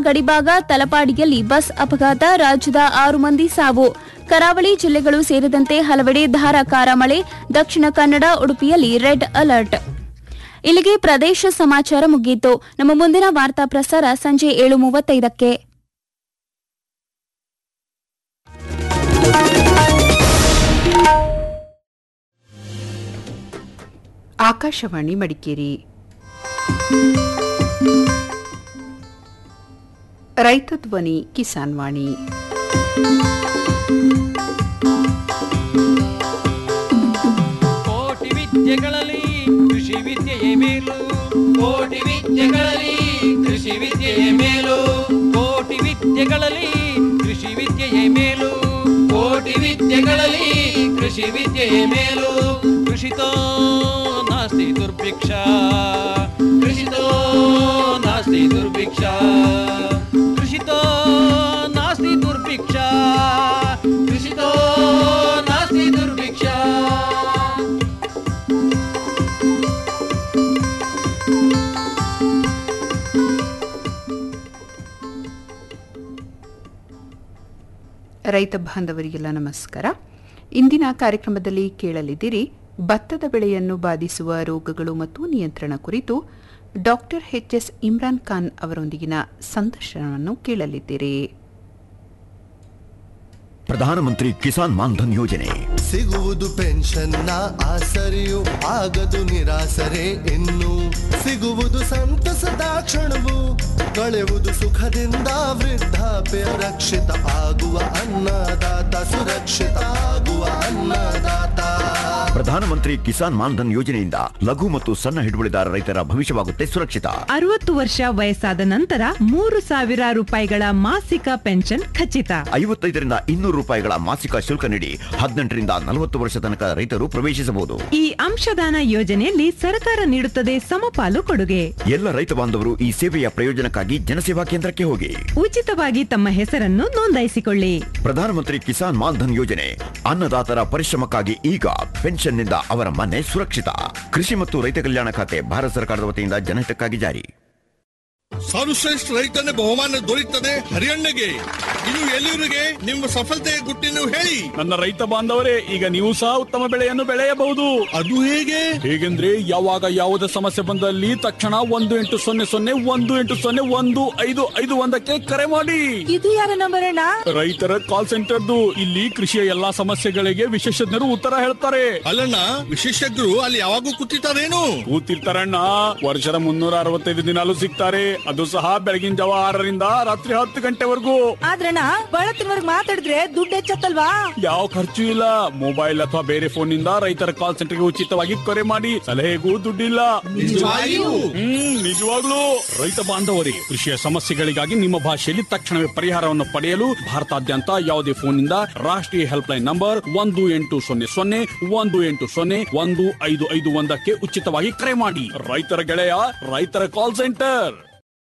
ಗಡಿಭಾಗ ತಲಪಾಡಿಯಲ್ಲಿ bus ಅಪಘಾತ ರಾಜ್ಯದ ಆರು ಮಂದಿ ಸಾವು ಕರಾವಳಿ ಜಿಲ್ಲೆಗಳು ಸೇರಿದಂತೆ ಹಲವೆಡೆ ಧಾರಾಕಾರ ಮಳೆ ದಕ್ಷಿಣ ಕನ್ನಡ ಉಡುಪಿಯಲ್ಲಿ ರೆಡ್ ಅಲರ್ಟ್ ಇಲ್ಲಿಗೆ ಪ್ರದೇಶ ಸಮಾಚಾರ ಮುಗಿಯಿತು ನಮ್ಮ ಮುಂದಿನ ವಾರ್ತಾ ಪ್ರಸಾರ ಸಂಜೆ ಏಳು ಮೂವತ್ತೈದಕ್ಕೆ ಆಕಾಶವಾಣಿ ಮಡಿಕೇರಿ ರೈತ ಧ್ವನಿ ಕಿಸಾನ್ ವಾಣಿ ಕೋಟಿ ವಿದ್ಯೆಗಳಲ್ಲಿ ಕೃಷಿ ವಿದ್ಯೆಯೇ ಮೇಲು ಕೋಟಿ ವಿದ್ಯೆಗಳಲ್ಲಿ ಕೃಷಿ ವಿದ್ಯೆಯೇ ಮೇಲು ಕೋಟಿ ವಿದ್ಯೆಗಳಲ್ಲಿ ಕೃಷಿ ವಿದ್ಯೆಯೇ ಮೇಲು ಕೋಟಿ ವಿದ್ಯೆಗಳಲ್ಲಿ ಕೃಷಿ ವಿದ್ಯೆಯೇ ಮೇಲು ಕೃಷಿತೋ ನಾಸ್ತಿ ದುರ್ಭಿಕ್ಷ ಕೃಷಿತೋ ನಾಸ್ತಿ ದುರ್ಭಿಕ್ಷ ಕೃಷಿತೋ ನಾಸ್ತಿ ದುರ್ಭಿಕ್ಷ ಕೃಷಿತೋ ನಾಸ್ತಿ ದುರ್ಭಿಕ್ಷ ರೈತ ಬಾಂಧವರಿಗೆಲ್ಲ ನಮಸ್ಕಾರ ಇಂದಿನ ಕಾರ್ಯಕ್ರಮದಲ್ಲಿ ಕೇಳಲಿದ್ದೀರಿ ಭತ್ತದ ಬೆಳೆಯನ್ನು ಬಾಧಿಸುವ ರೋಗಗಳು ಮತ್ತು ನಿಯಂತ್ರಣ ಕುರಿತು doctor H S Imran Khan ಅವರೊಂದಿಗಿನ ಸಂದರ್ಶನವನ್ನು ಕೇಳಲಿದ್ದೀರಿ ಪ್ರಧಾನಮಂತ್ರಿ ಕಿಸಾನ್ ಮಾನ್ಧನ್ ಯೋಜನೆ ಸಿಗುವುದು ಪೆನ್ಷನ್ನ ಆಸರೆಯು ಆಗದು ನಿರಾಸರೆ ಇನ್ನು ಸಿಗುವುದು ಸಂತಸದ ಕ್ಷಣವು ಕಳೆವುದು ಸುಖದಿಂದ ವೃದ್ಧಾಪ್ಯ ರಕ್ಷಿತ ಆಗುವ ಅನ್ನದಾತ ಸುರಕ್ಷಿತ ಆಗುವ ಅನ್ನದಾತ ಪ್ರಧಾನಮಂತ್ರಿ ಕಿಸಾನ್ ಮಾನ್ಧನ್ ಯೋಜನೆಯಿಂದ ಲಘು ಮತ್ತು ಸಣ್ಣ ಹಿಡುವಳಿದಾರ ರೈತರ ಭವಿಷ್ಯವಾಗುತ್ತೆ ಸುರಕ್ಷಿತ ಅರವತ್ತು ವರ್ಷ ವಯಸ್ಸಾದ ನಂತರ ಮೂರು ಸಾವಿರ ರೂಪಾಯಿಗಳ ಮಾಸಿಕ ಪೆನ್ಷನ್ ಖಚಿತ ಐವತ್ತೈದರಿಂದ ಇನ್ನೂರು ರೂಪಾಯಿಗಳ ಮಾಸಿಕ ಶುಲ್ಕ ನೀಡಿ ಹದಿನೆಂಟರಿಂದ ನಲವತ್ತು ವರ್ಷ ತನಕ ರೈತರು ಪ್ರವೇಶಿಸಬಹುದು ಈ ಅಂಶದಾನ ಯೋಜನೆಯಲ್ಲಿ ಸರ್ಕಾರ ನೀಡುತ್ತದೆ ಸಮಪಾಲು ಕೊಡುಗೆ ಎಲ್ಲ ರೈತ ಬಾಂಧವರು ಈ ಸೇವೆಯ ಪ್ರಯೋಜನಕ್ಕಾಗಿ ಜನಸೇವಾ ಕೇಂದ್ರಕ್ಕೆ ಹೋಗಿ ಉಚಿತವಾಗಿ ತಮ್ಮ ಹೆಸರನ್ನು ನೋಂದಾಯಿಸಿಕೊಳ್ಳಿ ಪ್ರಧಾನಮಂತ್ರಿ ಕಿಸಾನ್ ಮಾನ್ಧನ್ ಯೋಜನೆ ಅನ್ನದಾತರ ಪರಿಶ್ರಮಕ್ಕಾಗಿ ಈಗ ಪೆನ್ಷನ್ನಿಂದ ಅವರ ಮನೆ ಸುರಕ್ಷಿತ ಕೃಷಿ ಮತ್ತು ರೈತ ಕಲ್ಯಾಣ ಖಾತೆ ಭಾರತ ಸರ್ಕಾರದ ವತಿಯಿಂದ ಜನಹಿತಕ್ಕಾಗಿ ಜಾರಿ ಸರ್ವಶ್ರೇಷ್ಠ ರೈತನ ಬಹುಮಾನ ದೊರೆಯುತ್ತದೆ ಹರಿಯಣ್ಣಗೆ ಇದು ಎಲ್ಲಿವರಿಗೆ ನಿಮ್ಮ ಸಫಲತೆಯ ಗುಟ್ಟಿನ ಹೇಳಿ ನನ್ನ ರೈತ ಬಾಂಧವರೇ ಈಗ ನೀವು ಸಹ ಉತ್ತಮ ಬೆಳೆಯನ್ನು ಬೆಳೆಯಬಹುದು ಅದು ಹೇಗೆ ಹೇಗೆಂದ್ರೆ ಯಾವಾಗ ಯಾವುದೇ ಸಮಸ್ಯೆ ಬಂದಲ್ಲಿ ತಕ್ಷಣ ಒಂದು ಎಂಟು ಸೊನ್ನೆ ಸೊನ್ನೆ ಒಂದು ಎಂಟು ಸೊನ್ನೆ ಒಂದು ಐದು ಐದು ಒಂದಕ್ಕೆ ಕರೆ ಮಾಡಿ ಇದು ಯಾರ ನಂಬರ್ ಅಣ್ಣ ರೈತರ ಕಾಲ್ ಸೆಂಟರ್ದು ಇಲ್ಲಿ ಕೃಷಿಯ ಎಲ್ಲಾ ಸಮಸ್ಯೆಗಳಿಗೆ ವಿಶೇಷಜ್ಞರು ಉತ್ತರ ಹೇಳ್ತಾರೆ ಅಲ್ಲಣ್ಣ ವಿಶೇಷಜ್ಞರು ಅಲ್ಲಿ ಯಾವಾಗೂ ಕೂತಿರ್ತಾರೇನು ಕೂತಿರ್ತಾರಣ್ಣ ವರ್ಷದ ಮುನ್ನೂರ ಅರವತ್ತೈದು ದಿನಾಲು ಸಿಗ್ತಾರೆ ಅದು ಸಹ ಬೆಳಗಿನ ಜಾವ ಆರರಿಂದ ರಾತ್ರಿ ಹತ್ತು ಗಂಟೆವರೆಗೂ ಆದ್ರಣ್ಣ ಬಳತ್ತಿನವರ್ಗ್ ಮಾತಾಡಿದ್ರೆ ದುಡ್ಡು ಹೆಚ್ಚತ್ತಲ್ವಾ ಯಾವ ಖರ್ಚು ಇಲ್ಲ ಮೊಬೈಲ್ ಅಥವಾ ಬೇರೆ ಫೋನ್ ನಿಂದ ರೈತರ ಕಾಲ್ ಸೆಂಟರ್ಗೆ ಉಚಿತವಾಗಿ ಕರೆ ಮಾಡಿ ಸಲಹೆಗೂ ದುಡ್ಡಿಲ್ಲ ನಿಜವಾಗಿಯೂ? ಹ್ಮ್ ನಿಜವಾಗ್ಲೂ ರೈತ ಬಾಂಧವರಿಗೆ ಕೃಷಿಯ ಸಮಸ್ಯೆಗಳಿಗಾಗಿ ನಿಮ್ಮ ಭಾಷೆಯಲ್ಲಿ ತಕ್ಷಣವೇ ಪರಿಹಾರವನ್ನು ಪಡೆಯಲು ಭಾರತಾದ್ಯಂತ ಯಾವುದೇ ಫೋನ್ ನಿಂದ ರಾಷ್ಟ್ರೀಯ ಹೆಲ್ಪ್ ಲೈನ್ ನಂಬರ್ ಒಂದು ಎಂಟು ಸೊನ್ನೆ ಸೊನ್ನೆ ಒಂದು ಎಂಟು ಸೊನ್ನೆ ಒಂದು ಐದು ಐದು ಒಂದಕ್ಕೆ ಉಚಿತವಾಗಿ ಕರೆ ಮಾಡಿ ರೈತರ ಗೆಳೆಯ ರೈತರ ಕಾಲ್ ಸೆಂಟರ್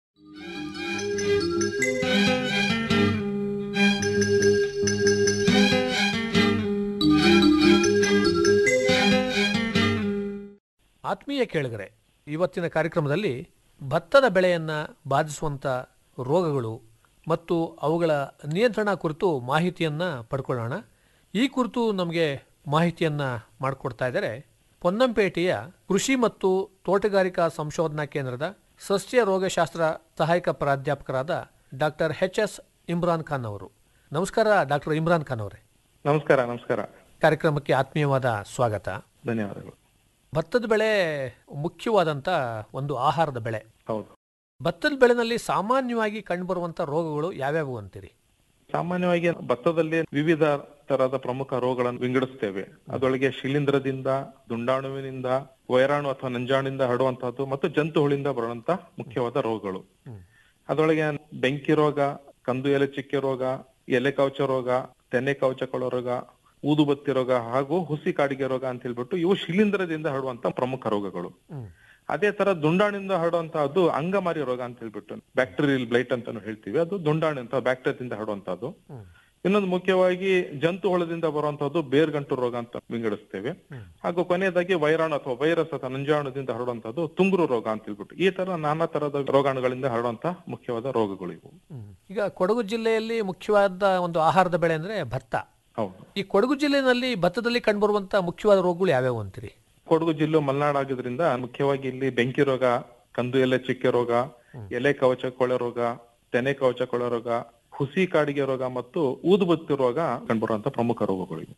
ಆತ್ಮೀಯ ಕೇಳಿಗರೆ ಇವತ್ತಿನ ಕಾರ್ಯಕ್ರಮದಲ್ಲಿ ಭತ್ತದ ಬೆಳೆಯನ್ನು ಬಾಧಿಸುವಂಥ ರೋಗಗಳು ಮತ್ತು ಅವುಗಳ ನಿಯಂತ್ರಣ ಕುರಿತು ಮಾಹಿತಿಯನ್ನು ಪಡ್ಕೊಳ್ಳೋಣ ಈ ಕುರಿತು ನಮಗೆ ಮಾಹಿತಿಯನ್ನು ಮಾಡಿಕೊಡ್ತಾ ಇದ್ದಾರೆ ಪೊನ್ನಂಪೇಟೆಯ ಕೃಷಿ ಮತ್ತು ತೋಟಗಾರಿಕಾ ಸಂಶೋಧನಾ ಕೇಂದ್ರದ ಸಸ್ಯ ರೋಗಶಾಸ್ತ್ರ ಸಹಾಯಕ ಪ್ರಾಧ್ಯಾಪಕರಾದ doctor H S Imran Khan ಅವರು ನಮಸ್ಕಾರ ಡಾಕ್ಟರ್ ಇಮ್ರಾನ್ ಖಾನ್ ಅವರೇ ನಮಸ್ಕಾರ ನಮಸ್ಕಾರ ಕಾರ್ಯಕ್ರಮಕ್ಕೆ ಆತ್ಮೀಯವಾದ ಸ್ವಾಗತ ಧನ್ಯವಾದಗಳು ಭತ್ತದ ಬೆಳೆ ಮುಖ್ಯವಾದಂಥ ಒಂದು ಆಹಾರದ ಬೆಳೆ ಹೌದು ಭತ್ತದ ಬೆಳೆನಲ್ಲಿ ಸಾಮಾನ್ಯವಾಗಿ ಕಂಡುಬರುವಂಥ ರೋಗಗಳು ಯಾವ್ಯಾವು ಅಂತೀರಿ ಸಾಮಾನ್ಯವಾಗಿ ಭತ್ತದಲ್ಲಿ ವಿವಿಧ ತರಹದ ಪ್ರಮುಖ ರೋಗಗಳನ್ನು ವಿಂಗಡಿಸ್ತೇವೆ ಅದರೊಳಗೆ ಶಿಲೀಂಧ್ರದಿಂದ ದುಂಡಾಣುವಿನಿಂದ ವೈರಾಣು ಅಥವಾ ನಂಜಾಣಿಂದ ಹರಡುವಂತಹದ್ದು ಮತ್ತು ಜಂತುಹುಳಿಂದ ಬರುವಂತ ಮುಖ್ಯವಾದ ರೋಗಗಳು ಅದರೊಳಗೆ ಬೆಂಕಿ ರೋಗ ಕಂದು ಎಲೆ ಚಿಕ್ಕೆ ರೋಗ ಎಲೆ ಕವಚ ರೋಗ ತೆನೆ ಕವಚಕೊಳ ರೋಗ ಊದುಬತ್ತಿ ರೋಗ ಹಾಗೂ ಹುಸಿ ಕಾಡಿಗೆ ರೋಗ ಅಂತ ಹೇಳ್ಬಿಟ್ಟು ಇವು ಶಿಲೀಂಧ್ರದಿಂದ ಹರಡುವಂತ ಪ್ರಮುಖ ರೋಗಗಳು ಅದೇ ತರ ದುಂಡಾಣಿಂದ ಹರಡುವಂತಹದ್ದು ಅಂಗಮಾರಿ ರೋಗ ಅಂತ ಹೇಳ್ಬಿಟ್ಟು ಬ್ಯಾಕ್ಟೀರಿಯಲ್ ಬ್ಲೈಟ್ ಅಂತಾನು ಹೇಳ್ತೀವಿ ಅದು ದುಂಡಾಣಿ ಅಂತ ಬ್ಯಾಕ್ಟೀರಿಯಾದಿಂದ ಹರಡುವಂತಹದ್ದು ಇನ್ನೊಂದು ಮುಖ್ಯವಾಗಿ ಜಂತು ಹುಳದಿಂದ ಬರುವಂತಹದ್ದು ಬೇರ್ಗಂಟು ರೋಗ ಅಂತ ವಿಂಗಡಿಸ್ತೇವೆ ಹಾಗೂ ಕೊನೆಯದಾಗಿ ವೈರಾಣು ಅಥವಾ ವೈರಸ್ ಅಥವಾ ನಂಜಾಣುದಿಂದ ಹರಡುವಂತಹದ್ದು ತುಂಗುರು ರೋಗ ಅಂತ ಹೇಳ್ಬಿಟ್ಟು ಈ ತರ ನಾನಾ ತರದ ರೋಗಾಣುಗಳಿಂದ ಹರಡುವಂತಹ ಮುಖ್ಯವಾದ ರೋಗಗಳು ಇವು ಈಗ ಕೊಡಗು ಜಿಲ್ಲೆಯಲ್ಲಿ ಮುಖ್ಯವಾದ ಒಂದು ಆಹಾರದ ಬೆಳೆ ಅಂದ್ರೆ ಭತ್ತ ಹೌದು ಈ ಕೊಡಗು ಜಿಲ್ಲೆಯಲ್ಲಿ ಭತ್ತದಲ್ಲಿ ಕಂಡುಬರುವಂತ ಮುಖ್ಯವಾದ ರೋಗಗಳು ಯಾವ್ಯಾವು ಅಂತೀರಿ ಕೊಡಗು ಜಿಲ್ಲೆ ಮಲೆನಾಡಾಗಿದ್ರಿಂದ ಮುಖ್ಯವಾಗಿ ಇಲ್ಲಿ ಬೆಂಕಿ ರೋಗ ಕಂದು ಎಲೆ ಚುಕ್ಕೆ ರೋಗ ಎಲೆ ಕವಚ ಕೊಳೆ ರೋಗ ತೆನೆ ಕವಚ ಕೊಳೆ ರೋಗ ಹುಸಿ ಕಾಡಿಗೆ ರೋಗ ಮತ್ತು ಊದುಬತ್ತಿ ರೋಗ ಕಂಡುಬರುವಂತ ಪ್ರಮುಖ ರೋಗಗಳು ಇವು.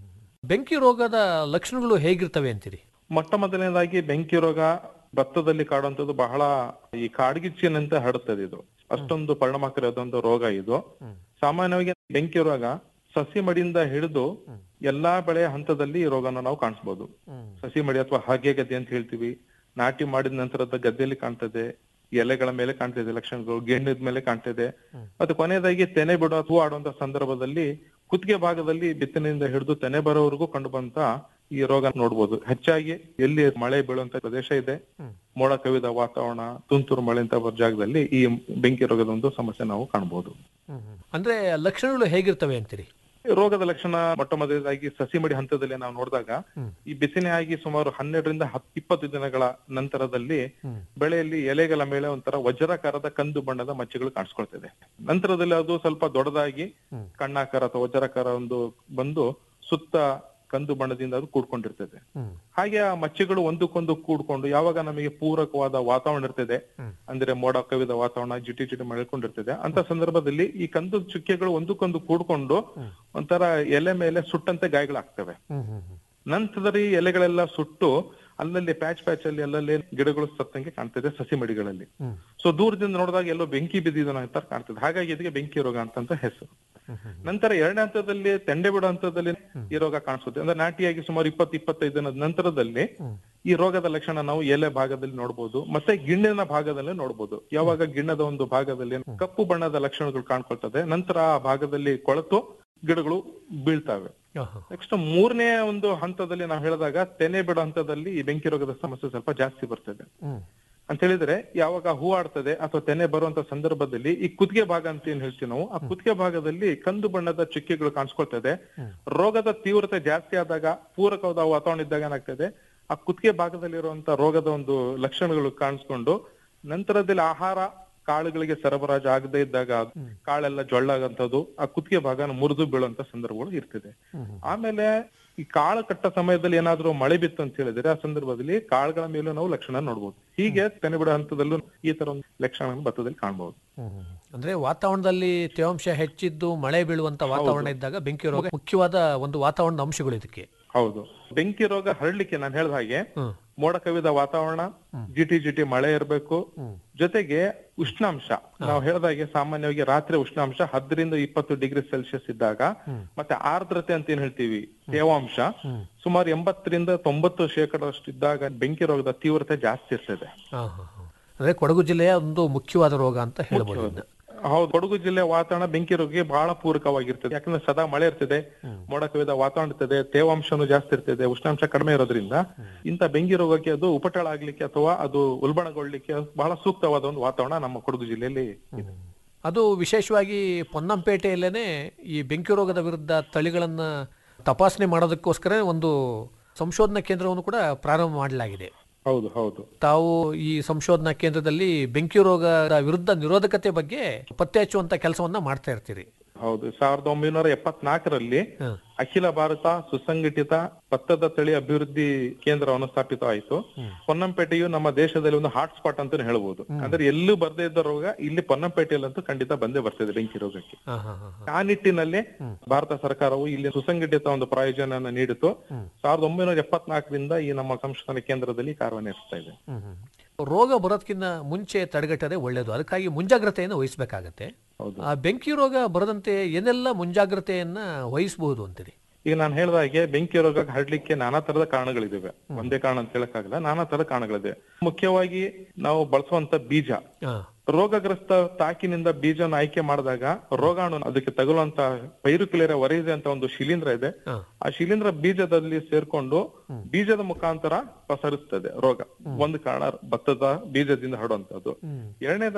ಬೆಂಕಿ ರೋಗದ ಲಕ್ಷಣಗಳು ಹೇಗಿರ್ತವೆ ಅಂತೀರಿ ಮೊಟ್ಟ ಮೊದಲನೇದಾಗಿ ಬೆಂಕಿ ರೋಗ ಭತ್ತದಲ್ಲಿ ಕಾಡುವಂತದ್ದು ಬಹಳ ಈ ಕಾಡ್ಗಿಚ್ಚಿನಂತೆ ಹರಡುತ್ತದೆ ಇದು ಅಷ್ಟೊಂದು ಪರಿಣಾಮಕಾರಿಯಾದಂತ ರೋಗ ಇದು ಸಾಮಾನ್ಯವಾಗಿ ಬೆಂಕಿ ರೋಗ ಸಸಿ ಮಡಿಯಿಂದ ಹಿಡಿದು ಎಲ್ಲಾ ಬೆಳೆಯ ಹಂತದಲ್ಲಿ ಈ ರೋಗನ ನಾವು ಕಾಣಿಸಬಹುದು ಸಸಿ ಮಡಿ ಅಥವಾ ಹಾಗೆ ಗದ್ದೆ ಅಂತ ಹೇಳ್ತೀವಿ ನಾಟಿ ಮಾಡಿದ ನಂತರದ ಗದ್ದೆಯಲ್ಲಿ ಕಾಣ್ತದೆ ಎಲೆಗಳ ಮೇಲೆ ಕಾಣ್ತಿದೆ ಲಕ್ಷಣಗಳು ಗೆಣ್ಣದ ಮೇಲೆ ಕಾಣ್ತಿದೆ ಮತ್ತೆ ಕೊನೆಯದಾಗಿ ತೆನೆ ಬಿಡೋ ಹೂ ಆಡುವಂತ ಸಂದರ್ಭದಲ್ಲಿ ಕುತ್ತಿಗೆ ಭಾಗದಲ್ಲಿ ಬಿತ್ತನೆಯಿಂದ ಹಿಡಿದು ತೆನೆ ಬರೋವರೆಗೂ ಕಂಡು ಬಂತ ಈ ರೋಗ ನೋಡ್ಬೋದು ಹೆಚ್ಚಾಗಿ ಎಲ್ಲಿ ಮಳೆ ಬೀಳುವಂತ ಪ್ರದೇಶ ಇದೆ ಮೋಡ ಕವಿದ ವಾತಾವರಣ ತುಂತುರು ಮಳೆ ಅಂತ ಬರೋ ಜಾಗದಲ್ಲಿ ಈ ಬೆಂಕಿ ರೋಗದ ಒಂದು ಸಮಸ್ಯೆ ನಾವು ಕಾಣಬಹುದು ಅಂದ್ರೆ ಲಕ್ಷಣಗಳು ಹೇಗಿರ್ತವೆ ಅಂತೀರಿ ಈ ರೋಗದ ಲಕ್ಷಣ ಮೊಟ್ಟ ಮೊದಲನೇದಾಗಿ ಸಸಿ ಮಡಿ ಹಂತದಲ್ಲಿ ನಾವು ನೋಡಿದಾಗ ಈ ಬಿಸಿನೆ ಆಗಿ ಸುಮಾರು ಹನ್ನೆರಡರಿಂದ ಹತ್ತು ಇಪ್ಪತ್ತು ದಿನಗಳ ನಂತರದಲ್ಲಿ ಬೆಳೆಯಲ್ಲಿ ಎಲೆಗಳ ಮೇಲೆ ಒಂಥರ ವಜ್ರಾಕಾರದ ಕಂದು ಬಣ್ಣದ ಮಚ್ಚೆಗಳು ಕಾಣಿಸ್ಕೊಳ್ತಿದೆ ನಂತರದಲ್ಲಿ ಅದು ಸ್ವಲ್ಪ ದೊಡ್ಡದಾಗಿ ಕಣ್ಣಾಕಾರ ಅಥವಾ ವಜ್ರಾಕಾರ ಒಂದು ಬಂದು ಸುತ್ತ ಕಂದು ಬಣ್ಣದಿಂದ ಅದು ಕೂಡ್ಕೊಂಡಿರ್ತದೆ ಹಾಗೆ ಆ ಮಚ್ಚೆಗಳು ಒಂದಕ್ಕೊಂದು ಕೂಡ್ಕೊಂಡು ಯಾವಾಗ ನಮಗೆ ಪೂರಕವಾದ ವಾತಾವರಣ ಇರ್ತದೆ ಅಂದ್ರೆ ಮೋಡ ಕವಿದ ವಾತಾವರಣ ಜಿಟಿ ಜಿಟಿ ಮಳ್ಕೊಂಡಿರ್ತದೆ ಅಂತ ಸಂದರ್ಭದಲ್ಲಿ ಈ ಕಂದು ಚುಕ್ಕೆಗಳು ಒಂದಕ್ಕೊಂದು ಕೂಡ್ಕೊಂಡು ಒಂಥರ ಎಲೆ ಮೇಲೆ ಸುಟ್ಟಂತೆ ಗಾಯಗಳಾಗ್ತವೆ ನಂತರದಲ್ಲಿ ಈ ಎಲೆಗಳೆಲ್ಲ ಸುಟ್ಟು ಅಲ್ಲಲ್ಲಿ ಪ್ಯಾಚ್ ಪ್ಯಾಚ್ ಅಲ್ಲಿ ಅಲ್ಲಲ್ಲಿ ಗಿಡಗಳು ಸತ್ತಂಗೆ ಕಾಣ್ತದೆ ಸಸಿ ಮಡಿಗಳಲ್ಲಿ ಸೊ ದೂರದಿಂದ ನೋಡಿದಾಗ ಎಲ್ಲೋ ಬೆಂಕಿ ಬಿದ್ದಿದನ ಅಂತ ಕಾಣ್ತದೆ ಹಾಗಾಗಿ ಇದಕ್ಕೆ ಬೆಂಕಿ ರೋಗ ಅಂತಂತ ಹೆಸರು ನಂತರ ಎರಡನೇ ಹಂತದಲ್ಲಿ ತೆಂಡೆ ಬಿಡೋ ಹಂತದಲ್ಲಿ ಈ ರೋಗ ಕಾಣಿಸುತ್ತೆ ಅಂದ್ರೆ ನಾಟಿಯಾಗಿ ಸುಮಾರು ಇಪ್ಪತ್ತು ಇಪ್ಪತ್ತೈದು ದಿನದ ನಂತರದಲ್ಲಿ ಈ ರೋಗದ ಲಕ್ಷಣ ನಾವು ಎಲೆ ಭಾಗದಲ್ಲಿ ನೋಡಬಹುದು ಮತ್ತೆ ಗಿಣ್ಣಿನ ಭಾಗದಲ್ಲಿ ನೋಡಬಹುದು ಯಾವಾಗ ಗಿಣ್ಣದ ಒಂದು ಭಾಗದಲ್ಲಿ ಕಪ್ಪು ಬಣ್ಣದ ಲಕ್ಷಣಗಳು ಕಾಣ್ಕೊಳ್ತದೆ ನಂತರ ಆ ಭಾಗದಲ್ಲಿ ಕೊಳೆತು ಗಿಡಗಳು ಬೀಳ್ತವೆ ನೆಕ್ಸ್ಟ್ ಮೂರನೇ ಒಂದು ಹಂತದಲ್ಲಿ ನಾವು ಹೇಳಿದಾಗ ತೆನೆ ಬಿಡೋ ಹಂತದಲ್ಲಿ ಈ ಬೆಂಕಿ ರೋಗದ ಸಮಸ್ಯೆ ಸ್ವಲ್ಪ ಜಾಸ್ತಿ ಬರ್ತದೆ ಅಂತ ಹೇಳಿದ್ರೆ ಯಾವಾಗ ಹೂ ಆಡ್ತದೆ ಅಥವಾ ತೆನೆ ಬರುವಂತ ಸಂದರ್ಭದಲ್ಲಿ ಈ ಕುತ್ತಿಗೆ ಭಾಗ ಅಂತ ಏನ್ ಹೇಳ್ತೀವಿ ನಾವು ಆ ಕುತ್ತಿಗೆ ಭಾಗದಲ್ಲಿ ಕಂದು ಬಣ್ಣದ ಚುಕ್ಕೆಗಳು ಕಾಣಿಸ್ಕೊಳ್ತದೆ ರೋಗದ ತೀವ್ರತೆ ಜಾಸ್ತಿ ಆದಾಗ ಪೂರಕವಾದ ವಾತಾವರಣ ಇದ್ದಾಗ ಏನಾಗ್ತದೆ ಆ ಕುತ್ತಿಗೆ ಭಾಗದಲ್ಲಿರುವಂತ ರೋಗದ ಒಂದು ಲಕ್ಷಣಗಳು ಕಾಣಿಸ್ಕೊಂಡು ನಂತರದಲ್ಲಿ ಆಹಾರ ಕಾಳುಗಳಿಗೆ ಸರಬರಾಜು ಆಗದೇ ಇದ್ದಾಗ ಕಾಳೆಲ್ಲ ಜೊಳ್ಳಾಗಂತದ್ದು ಆ ಕುತ್ತಿಗೆ ಭಾಗನ ಮುರಿದು ಬೀಳುವಂತ ಸಂದರ್ಭಗಳು ಇರ್ತದೆ ಆಮೇಲೆ ಈ ಕಾಳು ಕಟ್ಟ ಸಮಯದಲ್ಲಿ ಏನಾದ್ರೂ ಮಳೆ ಬಿತ್ತು ಅಂತ ಹೇಳಿದ್ರೆ ಆ ಸಂದರ್ಭದಲ್ಲಿ ಕಾಳುಗಳ ಮೇಲೂ ನಾವು ಲಕ್ಷಣ ನೋಡ್ಬೋದು ಹೀಗೆ ತೆನೆ ಬಿಡೋ ಹಂತದಲ್ಲೂ ಈ ತರ ಒಂದು ಲಕ್ಷಣ ಭತ್ತದಲ್ಲಿ ಕಾಣಬಹುದು ಅಂದ್ರೆ ವಾತಾವರಣದಲ್ಲಿ ತೇವಾಂಶ ಹೆಚ್ಚಿದ್ದು ಮಳೆ ಬೀಳುವಂತ ವಾತಾವರಣ ಇದ್ದಾಗ ಬೆಂಕಿ ರೋಗ ಮುಖ್ಯವಾದ ಒಂದು ವಾತಾವರಣದ ಅಂಶಗಳು ಇದಕ್ಕೆ ಹೌದು ಬೆಂಕಿ ರೋಗ ಹರಡ್ಲಿಕ್ಕೆ ನಾನು ಹೇಳ್ದ ಹಾಗೆ ಮೋಡ ಕವಿದ ವಾತಾವರಣ ಜಿಟಿ ಜಿಟಿ ಮಳೆ ಇರಬೇಕು ಜೊತೆಗೆ ಉಷ್ಣಾಂಶ ನಾವು ಹೇಳ್ದಾಗೆ ಸಾಮಾನ್ಯವಾಗಿ ರಾತ್ರಿ ಉಷ್ಣಾಂಶ ಹತ್ತರಿಂದ ಇಪ್ಪತ್ತು ಡಿಗ್ರಿ ಸೆಲ್ಸಿಯಸ್ ಇದ್ದಾಗ ಮತ್ತೆ ಆರ್ದ್ರತೆ ಅಂತ ಏನ್ ಹೇಳ್ತೀವಿ ತೇವಾಂಶ ಸುಮಾರು ಎಂಬತ್ತರಿಂದ ತೊಂಬತ್ತು ಶೇಕಡಷ್ಟು ಇದ್ದಾಗ ಬೆಂಕಿ ರೋಗದ ತೀವ್ರತೆ ಜಾಸ್ತಿ ಇರ್ತದೆ ಹಾ, ಹಾ, ಹಾ. ಅಂದ್ರೆ ಕೊಡಗು ಜಿಲ್ಲೆಯ ಒಂದು ಮುಖ್ಯವಾದ ರೋಗ ಅಂತ ಹೇಳ್ಬೋದು ಇದನ್ನ. ಹೌದು ಕೊಡಗು ಜಿಲ್ಲೆ ವಾತಾವರಣ ಬೆಂಕಿ ರೋಗಕ್ಕೆ ಬಹಳ ಪೂರಕವಾಗಿರ್ತದೆ ಯಾಕಂದ್ರೆ ಸದಾ ಮಳೆ ಇರ್ತದೆ ಮೋಡ ಕವಿದ ವಾತಾವರಣ ಇರ್ತದೆ ತೇವಾಂಶನು ಜಾಸ್ತಿ ಇರ್ತದೆ ಉಷ್ಣಾಂಶ ಕಡಿಮೆ ಇರೋದ್ರಿಂದ ಇಂಥ ಬೆಂಕಿ ರೋಗಕ್ಕೆ ಅದು ಉಪಟಳ ಆಗ್ಲಿಕ್ಕೆ ಅಥವಾ ಅದು ಉಲ್ಬಣಗೊಳ್ಳಿಕ್ಕೆ ಬಹಳ ಸೂಕ್ತವಾದ ಒಂದು ವಾತಾವರಣ ನಮ್ಮ ಕೊಡಗು ಜಿಲ್ಲೆಯಲ್ಲಿ ಇದೆ ಅದು ವಿಶೇಷವಾಗಿ ಪೊನ್ನಂಪೇಟೆಯಲ್ಲೇನೆ ಈ ಬೆಂಕಿ ರೋಗದ ವಿರುದ್ಧ ತಳಿಗಳನ್ನ ತಪಾಸಣೆ ಮಾಡೋದಕ್ಕೋಸ್ಕರ ಒಂದು ಸಂಶೋಧನಾ ಕೇಂದ್ರವನ್ನು ಕೂಡ ಪ್ರಾರಂಭ ಮಾಡಲಾಗಿದೆ ಹೌದು ಹೌದು ತಾವು ಈ ಸಂಶೋಧನಾ ಕೇಂದ್ರದಲ್ಲಿ ಬೆಂಕಿ ರೋಗದ ವಿರುದ್ಧ ನಿರೋಧಕತೆ ಬಗ್ಗೆ ಪತ್ತೆ ಹಚ್ಚುವಂತ ಕೆಲಸವನ್ನ ಮಾಡ್ತಾ ಇರ್ತೀರಿ ಹೌದು ಸಾವಿರದ ಒಂಬೈನೂರ ಎಪ್ಪತ್ನಾಲ್ಕರಲ್ಲಿ ಅಖಿಲ ಭಾರತ ಸುಸಂಘಟಿತ ಭತ್ತದ ತಳಿ ಅಭಿವೃದ್ಧಿ ಕೇಂದ್ರವನ್ನು ಸ್ಥಾಪಿತವಾಯಿತು ಪೊನ್ನಂಪೇಟೆಯು ನಮ್ಮ ದೇಶದಲ್ಲಿ ಒಂದು ಹಾಟ್ ಸ್ಪಾಟ್ ಅಂತ ಹೇಳ್ಬೋದು ಅಂದ್ರೆ ಎಲ್ಲೂ ಬರ್ದೇ ಇದ್ದ ರೋಗ ಇಲ್ಲಿ ಪೊನ್ನಂಪೇಟೆಯಲ್ಲಂತೂ ಖಂಡಿತ ಬಂದೇ ಬರ್ತದೆ ಬೆಂಕಿ ರೋಗಕ್ಕೆ ಹಾ, ಹಾ, ಹಾ, ಹಾ. ಆ ನಿಟ್ಟಿನಲ್ಲಿ ಭಾರತ ಸರ್ಕಾರವು ಇಲ್ಲಿ ಸುಸಂಘಟಿತ ಒಂದು ಪ್ರಾಯೋಜನ ನೀಡಿತು ಸಾವಿರದ ಒಂಬೈನೂರ ಎಪ್ಪತ್ನಾಲ್ಕರಿಂದ ಈ ನಮ್ಮ ಸಂಶೋಧನಾ ಕೇಂದ್ರದಲ್ಲಿ ಕಾರ್ಯನಿರ್ವಹಿಸ್ತಾ ಇದೆ ಹ್ಮ್, ಹ್ಮ್. ರೋಗ ಬರೋದಕ್ಕಿಂತ ಮುಂಚೆ ತಡೆಗಟ್ಟದೆ ಒಳ್ಳೆಯದು ಅದಕ್ಕಾಗಿ ಮುಂಜಾಗ್ರತೆಯನ್ನು ವಹಿಸಬೇಕಾಗತ್ತೆ ಹೌದು. ಆ ಬೆಂಕಿ ರೋಗ ಬರದಂತೆ ಏನೆಲ್ಲ ಮುಂಜಾಗ್ರತೆಯನ್ನ ವಹಿಸಬಹುದು ಅಂತೀರಿ ಈಗ ನಾನು ಹೇಳಿದ ಹಾಗೆ ಬೆಂಕಿ ರೋಗ ಹರಡ್ಲಿಕ್ಕೆ ನಾನಾ ತರದ ಕಾರಣಗಳಿದಾವೆ ಒಂದೇ ಕಾರಣ ಅಂತ ಹೇಳಕ್ಕಾಗಲ್ಲ ನಾನಾ ತರದ ಕಾರಣಗಳಿದೆ ಮುಖ್ಯವಾಗಿ ನಾವು ಬಳಸುವಂತ ಬೀಜ ಹಾ. ರೋಗಗ್ರಸ್ತ ತಾಕಿನಿಂದ ಬೀಜನ ಆಯ್ಕೆ ಮಾಡಿದಾಗ ರೋಗಾಣು ಅದಕ್ಕೆ ತಗುಲುವಂತ ಪೈರುಕ್ಲೇರ ವರೈದೆ ಅಂತ ಒಂದು ಶಿಲೀಂಧ್ರ ಇದೆ ಆ ಶಿಲೀಂಧ್ರ ಬೀಜದಲ್ಲಿ ಸೇರ್ಕೊಂಡು ಬೀಜದ ಮುಖಾಂತರ ಪಸರಿಸ್ತದೆ ರೋಗ ಒಂದು ಕಾರಣ ಭತ್ತದ ಬೀಜದಿಂದ ಹರಡುವಂತದ್ದು ಎರಡನೇದಾಗಿ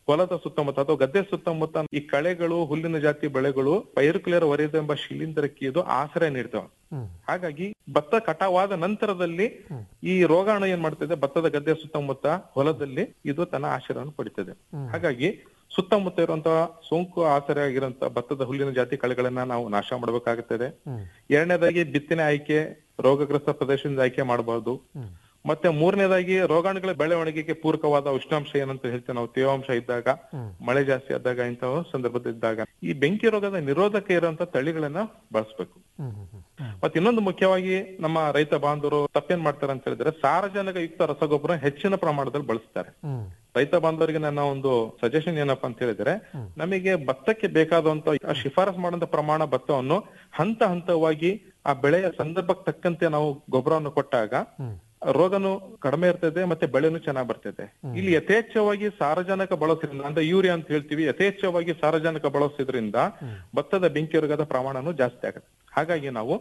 ಹೊಲದ ಸುತ್ತಮುತ್ತ ಅಥವಾ ಗದ್ದೆ ಸುತ್ತಮುತ್ತ ಈ ಕಳೆಗಳು ಹುಲ್ಲಿನ ಜಾತಿ ಬೆಳೆಗಳು ಪೈರುಕ್ಲೇರ್ ವರಿಯದ ಎಂಬ ಶಿಲೀಂಧ್ರಕ್ಕೆ ಇದು ಆಶ್ರಯ ನೀಡ್ತವೆ ಹಾಗಾಗಿ ಭತ್ತ ಕಟಾವಾದ ನಂತರದಲ್ಲಿ ಈ ರೋಗಾಣು ಏನ್ ಮಾಡ್ತದೆ ಭತ್ತದ ಗದ್ದೆ ಸುತ್ತಮುತ್ತ ಹೊಲದಲ್ಲಿ ಇದು ತನ್ನ ಆಶ್ರಯವನ್ನು ಪಡಿತದೆ ಹಾಗಾಗಿ ಸುತ್ತಮುತ್ತ ಇರುವಂತಹ ಸೋಂಕು ಆಸರೆ ಆಗಿರುವಂತಹ ಭತ್ತದ ಹುಲ್ಲಿನ ಜಾತಿ ಕಳೆಗಳನ್ನ ನಾವು ನಾಶ ಮಾಡಬೇಕಾಗುತ್ತದೆ ಎರಡನೇದಾಗಿ ಬಿತ್ತನೆ ಆಯ್ಕೆ ರೋಗಗ್ರಸ್ತ ಪ್ರದೇಶದಿಂದ ಆಯ್ಕೆ ಮಾಡಬಹುದು ಮತ್ತೆ ಮೂರನೇದಾಗಿ ರೋಗಾಣುಗಳ ಬೆಳವಣಿಗೆಗೆ ಪೂರಕವಾದ ಉಷ್ಣಾಂಶ ಏನಂತ ಹೇಳ್ತೇವೆ ನಾವು ತೇವಾಂಶ ಇದ್ದಾಗ ಮಳೆ ಜಾಸ್ತಿ ಆದಾಗ ಇಂತಹ ಸಂದರ್ಭದಿದ್ದಾಗ ಈ ಬೆಂಕಿ ರೋಗದ ನಿರೋಧಕ ಇರುವಂತ ತಳಿಗಳನ್ನ ಬಳಸಬೇಕು ಮತ್ತೆ ಇನ್ನೊಂದು ಮುಖ್ಯವಾಗಿ ನಮ್ಮ ರೈತ ಬಾಂಧವರು ತಪ್ಪೇನ್ ಮಾಡ್ತಾರೆ ಅಂತ ಹೇಳಿದ್ರೆ ಸಾರಜನಕ ಯುಕ್ತ ರಸಗೊಬ್ಬರ ಹೆಚ್ಚಿನ ಪ್ರಮಾಣದಲ್ಲಿ ಬಳಸ್ತಾರೆ ರೈತ ಬಾಂಧವರಿಗೆ ನನ್ನ ಒಂದು ಸಜೆಷನ್ ಏನಪ್ಪಾ ಅಂತ ಹೇಳಿದ್ರೆ ನಮಗೆ ಭತ್ತಕ್ಕೆ ಬೇಕಾದಂತ ಆ ಶಿಫಾರಸ್ ಮಾಡುವಂತ ಪ್ರಮಾಣ ಭತ್ತವನ್ನು ಹಂತ ಹಂತವಾಗಿ ಆ ಬೆಳೆಯ ಸಂದರ್ಭಕ್ಕೆ ತಕ್ಕಂತೆ ನಾವು ಗೊಬ್ಬರವನ್ನು ಕೊಟ್ಟಾಗ ರೋಗನು ಕಡಿಮೆ ಇರ್ತದೆ ಮತ್ತೆ ಬೆಳೆನು ಚೆನ್ನಾಗ್ ಬರ್ತದೆ ಇಲ್ಲಿ ಯಥೇಚ್ಛವಾಗಿ ಸಾರಜನಕ ಬಳಸೋದ್ರಿಂದ ಅಂದ್ರೆ ಯೂರಿಯಾ ಅಂತ ಹೇಳ್ತೀವಿ ಯಥೇಚ್ಛವಾಗಿ ಸಾರಜನಕ ಬಳಸೋದ್ರಿಂದ ಭತ್ತದ ಬೆಂಕಿ ರೋಗದ ಪ್ರಮಾಣನು ಜಾಸ್ತಿ ಆಗುತ್ತೆ ಹಾಗಾಗಿ ನಾವು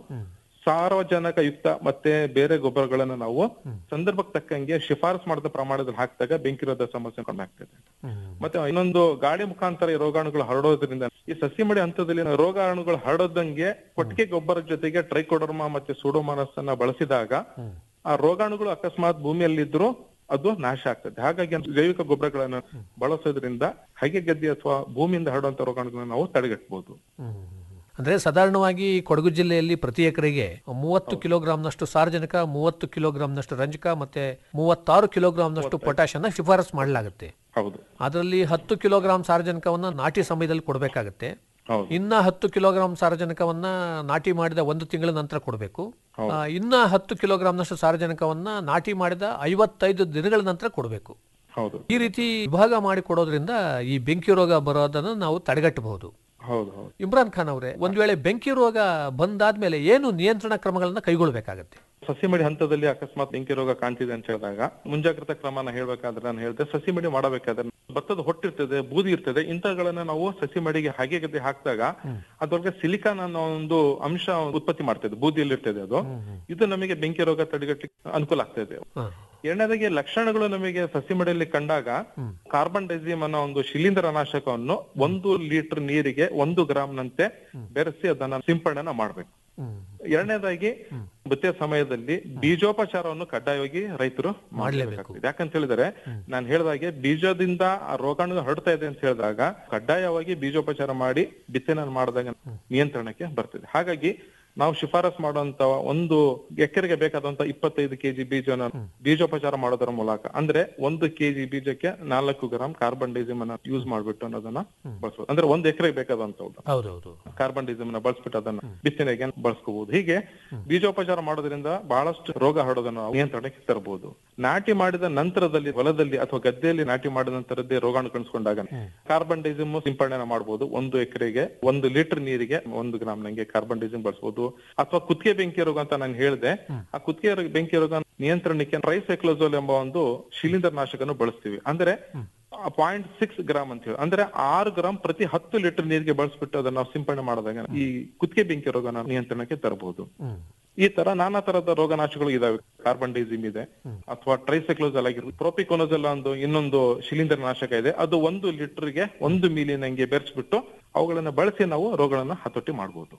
ಸಾರಜನಕ ಯುಕ್ತ ಮತ್ತೆ ಬೇರೆ ಗೊಬ್ಬರಗಳನ್ನು ನಾವು ಸಂದರ್ಭಕ್ಕೆ ತಕ್ಕಂಗೆ ಶಿಫಾರಸ್ ಮಾಡಿದ ಪ್ರಮಾಣದಲ್ಲಿ ಹಾಕಿದಾಗ ಬೆಂಕಿ ರೋಗದ ಸಮಸ್ಯೆ ಕಡಿಮೆ ಆಗ್ತದೆ ಮತ್ತೆ ಇನ್ನೊಂದು ಗಾಳಿ ಮುಖಾಂತರ ಈ ರೋಗಾಣುಗಳು ಹರಡೋದ್ರಿಂದ ಈ ಸಸಿ ಮಡಿ ಹಂತದಲ್ಲಿ ರೋಗಾಣುಗಳು ಹರಡೋದಂಗೆ ಕೊಟ್ಟಿಗೆ ಗೊಬ್ಬರ ಜೊತೆಗೆ ಟ್ರೈಕೋಡರ್ಮಾ ಮತ್ತೆ ಸೂಡೋಮಾನಸ್ ಅನ್ನ ಬಳಸಿದಾಗ ಆ ರೋಗಾಣುಗಳು ಅಕಸ್ಮಾತ್ ಭೂಮಿಯಲ್ಲಿದ್ರು ಅದು ನಾಶ ಆಗ್ತದೆ ಹಾಗಾಗಿ ಜೈವಿಕ ಗೊಬ್ಬರಗಳನ್ನು ಬಳಸೋದ್ರಿಂದ ಹಗೆ ಗದ್ದೆ ಅಥವಾ ಭೂಮಿಯಿಂದ ಹರಡುವಂತ ರೋಗಾಣುಗಳನ್ನ ನಾವು ತಡೆಗಟ್ಟಬಹುದು ಅಂದ್ರೆ ಸಾಧಾರಣವಾಗಿ ಕೊಡಗು ಜಿಲ್ಲೆಯಲ್ಲಿ ಪ್ರತಿ ಎಕರೆಗೆ ಮೂವತ್ತು ಕಿಲೋಗ್ರಾಂನಷ್ಟು ಸಾರಜನಕ ಮೂವತ್ತು ಕಿಲೋಗ್ರಾಂನಷ್ಟು ರಂಜಕ ಮತ್ತೆ ಮೂವತ್ತಾರು ಕಿಲೋಗ್ರಾಂನಷ್ಟು ಪೊಟ್ಯಾಶ್ ಅನ್ನ ಶಿಫಾರಸ್ ಮಾಡಲಾಗುತ್ತೆ ಹೌದು ಅದರಲ್ಲಿ ಹತ್ತು ಕಿಲೋಗ್ರಾಂ ಸಾರಜನಕವನ್ನ ನಾಟಿ ಸಮಯದಲ್ಲಿ ಕೊಡಬೇಕಾಗುತ್ತೆ ಹೌದು. ಇನ್ನ ಹತ್ತು ಕಿಲೋಗ್ರಾಂ ಸಾರಜನಕವನ್ನ ನಾಟಿ ಮಾಡಿದ ಒಂದು ತಿಂಗಳ ನಂತರ ಕೊಡಬೇಕು ಇನ್ನ ಹತ್ತು ಕಿಲೋಗ್ರಾಂನಷ್ಟು ಸಾರಜನಕವನ್ನ ನಾಟಿ ಮಾಡಿದ ಐವತ್ತೈದು ದಿನಗಳ ನಂತರ ಕೊಡಬೇಕು ಹೌದು ಈ ರೀತಿ ವಿಭಾಗ ಮಾಡಿ ಕೊಡೋದ್ರಿಂದ ಈ ಬೆಂಕಿ ರೋಗ ಬರೋದನ್ನ ನಾವು ತಡೆಗಟ್ಟಬಹುದು ಹೌದು ಹೌದು ಇಮ್ರಾನ್ ಖಾನ್ ಅವರೇ ಒಂದ್ ವೇಳೆ ಬೆಂಕಿ ರೋಗ ಬಂದಾದ್ಮೇಲೆ ಏನು ನಿಯಂತ್ರಣ ಕ್ರಮಗಳನ್ನ ಕೈಗೊಳ್ಳಬೇಕಾಗತ್ತೆ ಸಸಿ ಮಡಿ ಹಂತದಲ್ಲಿ ಅಕಸ್ಮಾತ್ ಬೆಂಕಿ ರೋಗ ಕಾಣ್ತಿದೆ ಅಂತ ಹೇಳಿದಾಗ ಮುಂಜಾಗ್ರತಾ ಕ್ರಮನ ಹೇಳ್ಬೇಕಾದ್ರೆ ನಾನು ಹೇಳ್ದೆ ಸಸಿ ಮಡಿ ಮಾಡಬೇಕಾದ್ರೆ ಭತ್ತದ ಹೊಟ್ಟಿರ್ತದೆ ಬೂದಿ ಇರ್ತದೆ ಇಂಥಗಳನ್ನ ನಾವು ಸಸಿ ಮಡಿಗೆ ಹಾಗೆ ಗದ್ದೆ ಹಾಕಿದಾಗ ಅದ್ರೊಳಗೆ ಸಿಲಿಕಾನ್ ಅನ್ನೋ ಒಂದು ಅಂಶ ಉತ್ಪತ್ತಿ ಮಾಡ್ತದೆ ಬೂದಿಯಲ್ಲಿ ಇರ್ತದೆ ಅದು ಇದು ನಮಗೆ ಬೆಂಕಿ ರೋಗ ತಡೆಗಟ್ಟಲಿಕ್ಕೆ ಅನುಕೂಲ ಆಗ್ತದೆ ಎರಡನೇದಾಗಿ ಲಕ್ಷಣಗಳು ನಮಗೆ ಸಸಿ ಮಡಿಯಲ್ಲಿ ಕಂಡಾಗ ಕಾರ್ಬನ್ ಡೈಸಿಮ್ ಅನ್ನೋ ಒಂದು ಶಿಲೀಂಧ್ರ ನಾಶಕವನ್ನು ಒಂದು ಲೀಟರ್ ನೀರಿಗೆ ಒಂದು ಗ್ರಾಮ್ನಂತೆ ಬೆರೆಸಿ ಅದನ್ನ ಸಿಂಪಡಣೆ ಮಾಡ್ಬೇಕು ಎರಡನೇದಾಗಿ ಬಿತ್ತೆ ಸಮಯದಲ್ಲಿ ಬೀಜೋಪಚಾರವನ್ನು ಕಡ್ಡಾಯವಾಗಿ ರೈತರು ಮಾಡಲೇಬೇಕಾಗ್ತದೆ ಯಾಕಂತ ಹೇಳಿದ್ರೆ ನಾನು ಹೇಳಿದಾಗೆ ಬೀಜದಿಂದ ಆ ರೋಗಾಣು ಹರಡ್ತಾ ಇದೆ ಅಂತ ಹೇಳಿದಾಗ ಕಡ್ಡಾಯವಾಗಿ ಬೀಜೋಪಚಾರ ಮಾಡಿ ಬಿತ್ತನೆ ಮಾಡಿದಾಗ ನಿಯಂತ್ರಣಕ್ಕೆ ಬರ್ತದೆ ಹಾಗಾಗಿ ನಾವು ಶಿಫಾರಸ್ ಮಾಡುವಂತ ಒಂದು ಎಕರೆಗೆ ಬೇಕಾದಂತ ಇಪ್ಪತ್ತೈದು ಕೆಜಿ ಬೀಜನ ಬೀಜೋಪಚಾರ ಮಾಡೋದರ ಮೂಲಕ ಅಂದ್ರೆ ಒಂದು ಕೆಜಿ ಬೀಜಕ್ಕೆ ನಾಲ್ಕು ಗ್ರಾಮ್ ಕಾರ್ಬನ್ ಡೈಸಿಮ್ ಅನ್ನ ಯೂಸ್ ಮಾಡ್ಬಿಟ್ಟು ಅನ್ನೋದನ್ನ ಬಳಸಬಹುದು ಅಂದ್ರೆ ಒಂದು ಎಕರೆಗೆ ಬೇಕಾದಂತವ್ದು ಹೌದೌದು ಕಾರ್ಬನ್ ಡೈಸಿಮ್ ನ ಬಳಸ್ಬಿಟ್ಟು ಅದನ್ನ ಬಿತ್ತನೆಗೆ ಬಳಸ್ಕೋಬಹುದು ಹೀಗೆ ಬೀಜೋಪಚಾರ ಮಾಡೋದ್ರಿಂದ ಬಹಳಷ್ಟು ರೋಗ ಹರಡೋದನ್ನ ನಾವು ನಿಯಂತ್ರಣಕ್ಕೆ ತರಬಹುದು ನಾಟಿ ಮಾಡಿದ ನಂತರದಲ್ಲಿ ಹೊಲದಲ್ಲಿ ಅಥವಾ ಗದ್ದೆಯಲ್ಲಿ ನಾಟಿ ಮಾಡಿದ ನಂತರದ್ದೇ ರೋಗಾಣು ಕಾಣಿಸ್ಕೊಂಡಾಗ ಕಾರ್ಬನ್ ಡೈಸಿಮ್ ಸಿಂಪಡಣೆ ಮಾಡಬಹುದು ಒಂದು ಎಕರೆಗೆ ಒಂದು ಲೀಟರ್ ನೀರಿಗೆ ಒಂದು ಗ್ರಾಮ್ ನಂಗೆ ಕಾರ್ಬನ್ ಡೈಸಿಮ್ ಬಳಸಬಹುದು ಅಥವಾ ಕುತ್ತಿಗೆ ಬೆಂಕಿ ರೋಗ ಅಂತ ನಾನು ಹೇಳಿದೆ ಆ ಕುತ್ತಿಗೆ ರೋಗ- ಬೆಂಕಿ ರೋಗ ನಿಯಂತ್ರಣಕ್ಕೆ ಟ್ರೈಸೈಕ್ಲೋಸೋಲ್ ಎಂಬ ಒಂದು ಶಿಲೀಂಧ್ರ ನಾಶಕನ್ನು ಬಳಸ್ತೀವಿ ಅಂದ್ರೆ ಪಾಯಿಂಟ್ ಸಿಕ್ಸ್ ಗ್ರಾಮ್ ಅಂತ ಹೇಳಿ ಅಂದ್ರೆ ಆರು ಗ್ರಾಮ್ ಪ್ರತಿ ಹತ್ತು ಲೀಟರ್ ನೀರಿಗೆ ಬಳಸ್ಬಿಟ್ಟು ಅದನ್ನ ನಾವು ಸಿಂಪಡಣೆ ಮಾಡಿದಾಗ ಈ ಕುತ್ತಿಗೆ ಬೆಂಕಿ ರೋಗನ ನಿಯಂತ್ರಣಕ್ಕೆ ತರಬಹುದು ಈ ತರ ನಾನಾ ತರದ ರೋಗನಾಶಗಳು ಇದಾವೆ ಕಾರ್ಬನ್ ಡೈಸಿಮ್ ಇದೆ ಅಥವಾ ಟ್ರೈಸೈಕ್ಲೋಸಲ್ ಆಗಿರ್ಬೋದು ಪ್ರೋಪಿಕೋನೋಸಲ್ ಒಂದು ಇನ್ನೊಂದು ಶಿಲೀಂಧ್ರ ನಾಶಕ ಇದೆ ಅದು ಒಂದು ಲೀಟರ್ಗೆ ಒಂದು ಮಿಲಿಯನ್ಗೆ ಬೆರೆಸ್ಬಿಟ್ಟು ಅವುಗಳನ್ನ ಬಳಸಿ ನಾವು ರೋಗಗಳನ್ನ ಹತೋಟಿ ಮಾಡಬಹುದು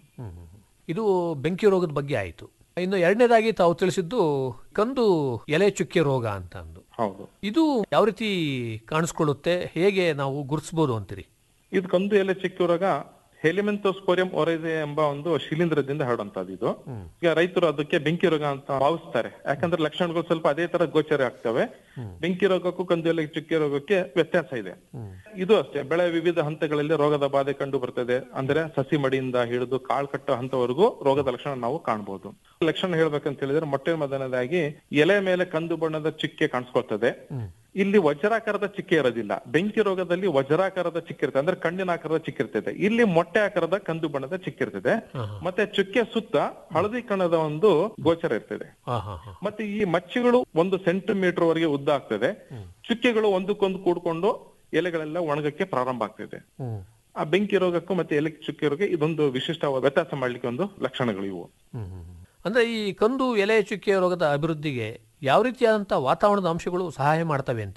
ಇದು ಬೆಂಕಿ ರೋಗದ ಬಗ್ಗೆ ಆಯಿತು ಇನ್ನು ಎರಡನೇದಾಗಿ ತಾವು ತಿಳಿಸಿದ್ದು ಕಂದು ಎಲೆ ಚುಕ್ಕೆ ರೋಗ ಅಂತ ಅಂದು ಹೌದು ಇದು ಯಾವ ರೀತಿ ಕಾಣಿಸ್ಕೊಳ್ಳುತ್ತೆ ಹೇಗೆ ನಾವು ಗುರುತಿಸಬಹುದು ಅಂತೀರಿ ಇದು ಕಂದು ಎಲೆ ಚಿಕ್ಕ ರೋಗ ಹೆಲಿಮೆಂತೋಸ್ಪೋರಿಯಂ ಒರೈಸೆ ಎಂಬ ಒಂದು ಶಿಲೀಂಧ್ರದಿಂದ ಹರಡುವಂತದ್ದು ಇದು ಈಗ ರೈತರು ಅದಕ್ಕೆ ಬೆಂಕಿ ರೋಗ ಅಂತ ಭಾವಿಸ್ತಾರೆ ಯಾಕಂದ್ರೆ ಲಕ್ಷಣಗಳು ಸ್ವಲ್ಪ ಅದೇ ತರ ಗೋಚರ ಆಗ್ತವೆ ಬೆಂಕಿ ರೋಗಕ್ಕೂ ಕಂದು ಎಲೆ ಚುಕ್ಕೆ ರೋಗಕ್ಕೆ ವ್ಯತ್ಯಾಸ ಇದೆ ಇದು ಅಷ್ಟೇ ಬೆಳೆ ವಿವಿಧ ಹಂತಗಳಲ್ಲಿ ರೋಗದ ಬಾಧೆ ಕಂಡು ಬರ್ತದೆ ಅಂದ್ರೆ ಸಸಿ ಮಡಿಯಿಂದ ಹಿಡಿದು ಕಾಳು ಕಟ್ಟೋ ಹಂತವರೆಗೂ ರೋಗದ ಲಕ್ಷಣ ನಾವು ಕಾಣಬಹುದು ಲಕ್ಷಣ ಹೇಳ್ಬೇಕಂತ ಹೇಳಿದ್ರೆ ಮೊಟ್ಟೆ ಮೊದಲನೇದಾಗಿ ಎಲೆ ಮೇಲೆ ಕಂದು ಬಣ್ಣದ ಚಿಕ್ಕೆ ಕಾಣಿಸ್ಕೊಳ್ತದೆ ಇಲ್ಲಿ ವಜ್ರಾಕಾರದ ಚಿಕ್ಕೆ ಇರೋದಿಲ್ಲ ಬೆಂಕಿ ರೋಗದಲ್ಲಿ ವಜ್ರಾಕಾರದ ಚಿಕ್ಕೆ ಇರ್ತದೆ ಅಂದ್ರೆ ಕಣ್ಣಿನ ಆಕಾರದ ಚಿಕ್ಕೆ ಇರ್ತದೆ ಇಲ್ಲಿ ಮೊಟ್ಟೆ ಆಕಾರದ ಕಂದು ಬಣ್ಣದ ಚಿಕ್ಕೆ ಇರ್ತದೆ ಮತ್ತೆ ಚುಕ್ಕೆ ಸುತ್ತ ಹಳದಿ ಕಣದ ಒಂದು ಗೋಚರ ಇರ್ತದೆ ಹಾ ಹಾ ಹಾ ಮತ್ತೆ ಈ ಮಚ್ಚೆಗಳು ಒಂದು ಸೆಂಟಿಮೀಟರ್ ವರೆಗೆ ಉದ್ದ ಆಗ್ತದೆ ಚುಕ್ಕೆಗಳು ಒಂದಕ್ಕೊಂದು ಕೂಡ್ಕೊಂಡು ಎಲೆಗಳೆಲ್ಲ ಒಣಗಕ್ಕೆ ಪ್ರಾರಂಭ ಆಗ್ತದೆ ಹ್ಮ್ ಆ ಬೆಂಕಿ ರೋಗಕ್ಕೂ ಮತ್ತೆ ಎಲೆ ಚುಕ್ಕೆ ರೋಗ ಇದೊಂದು ವಿಶಿಷ್ಟವಾದ ವ್ಯತ್ಯಾಸ ಮಾಡ್ಲಿಕ್ಕೆ ಒಂದು ಲಕ್ಷಣಗಳು ಇವು ಹ್ಮ್, ಹ್ಮ್, ಹ್ಮ್. ಅಂದ್ರೆ ಈ ಕಂದು ಎಲೆ ಚುಕ್ಕೆ ರೋಗದ ಅಭಿವೃದ್ಧಿಗೆ ಯಾವ ರೀತಿಯಾದಂತಹ ವಾತಾವರಣದ ಅಂಶಗಳು ಸಹಾಯ ಮಾಡ್ತವೆ ಅಂತೀರಿ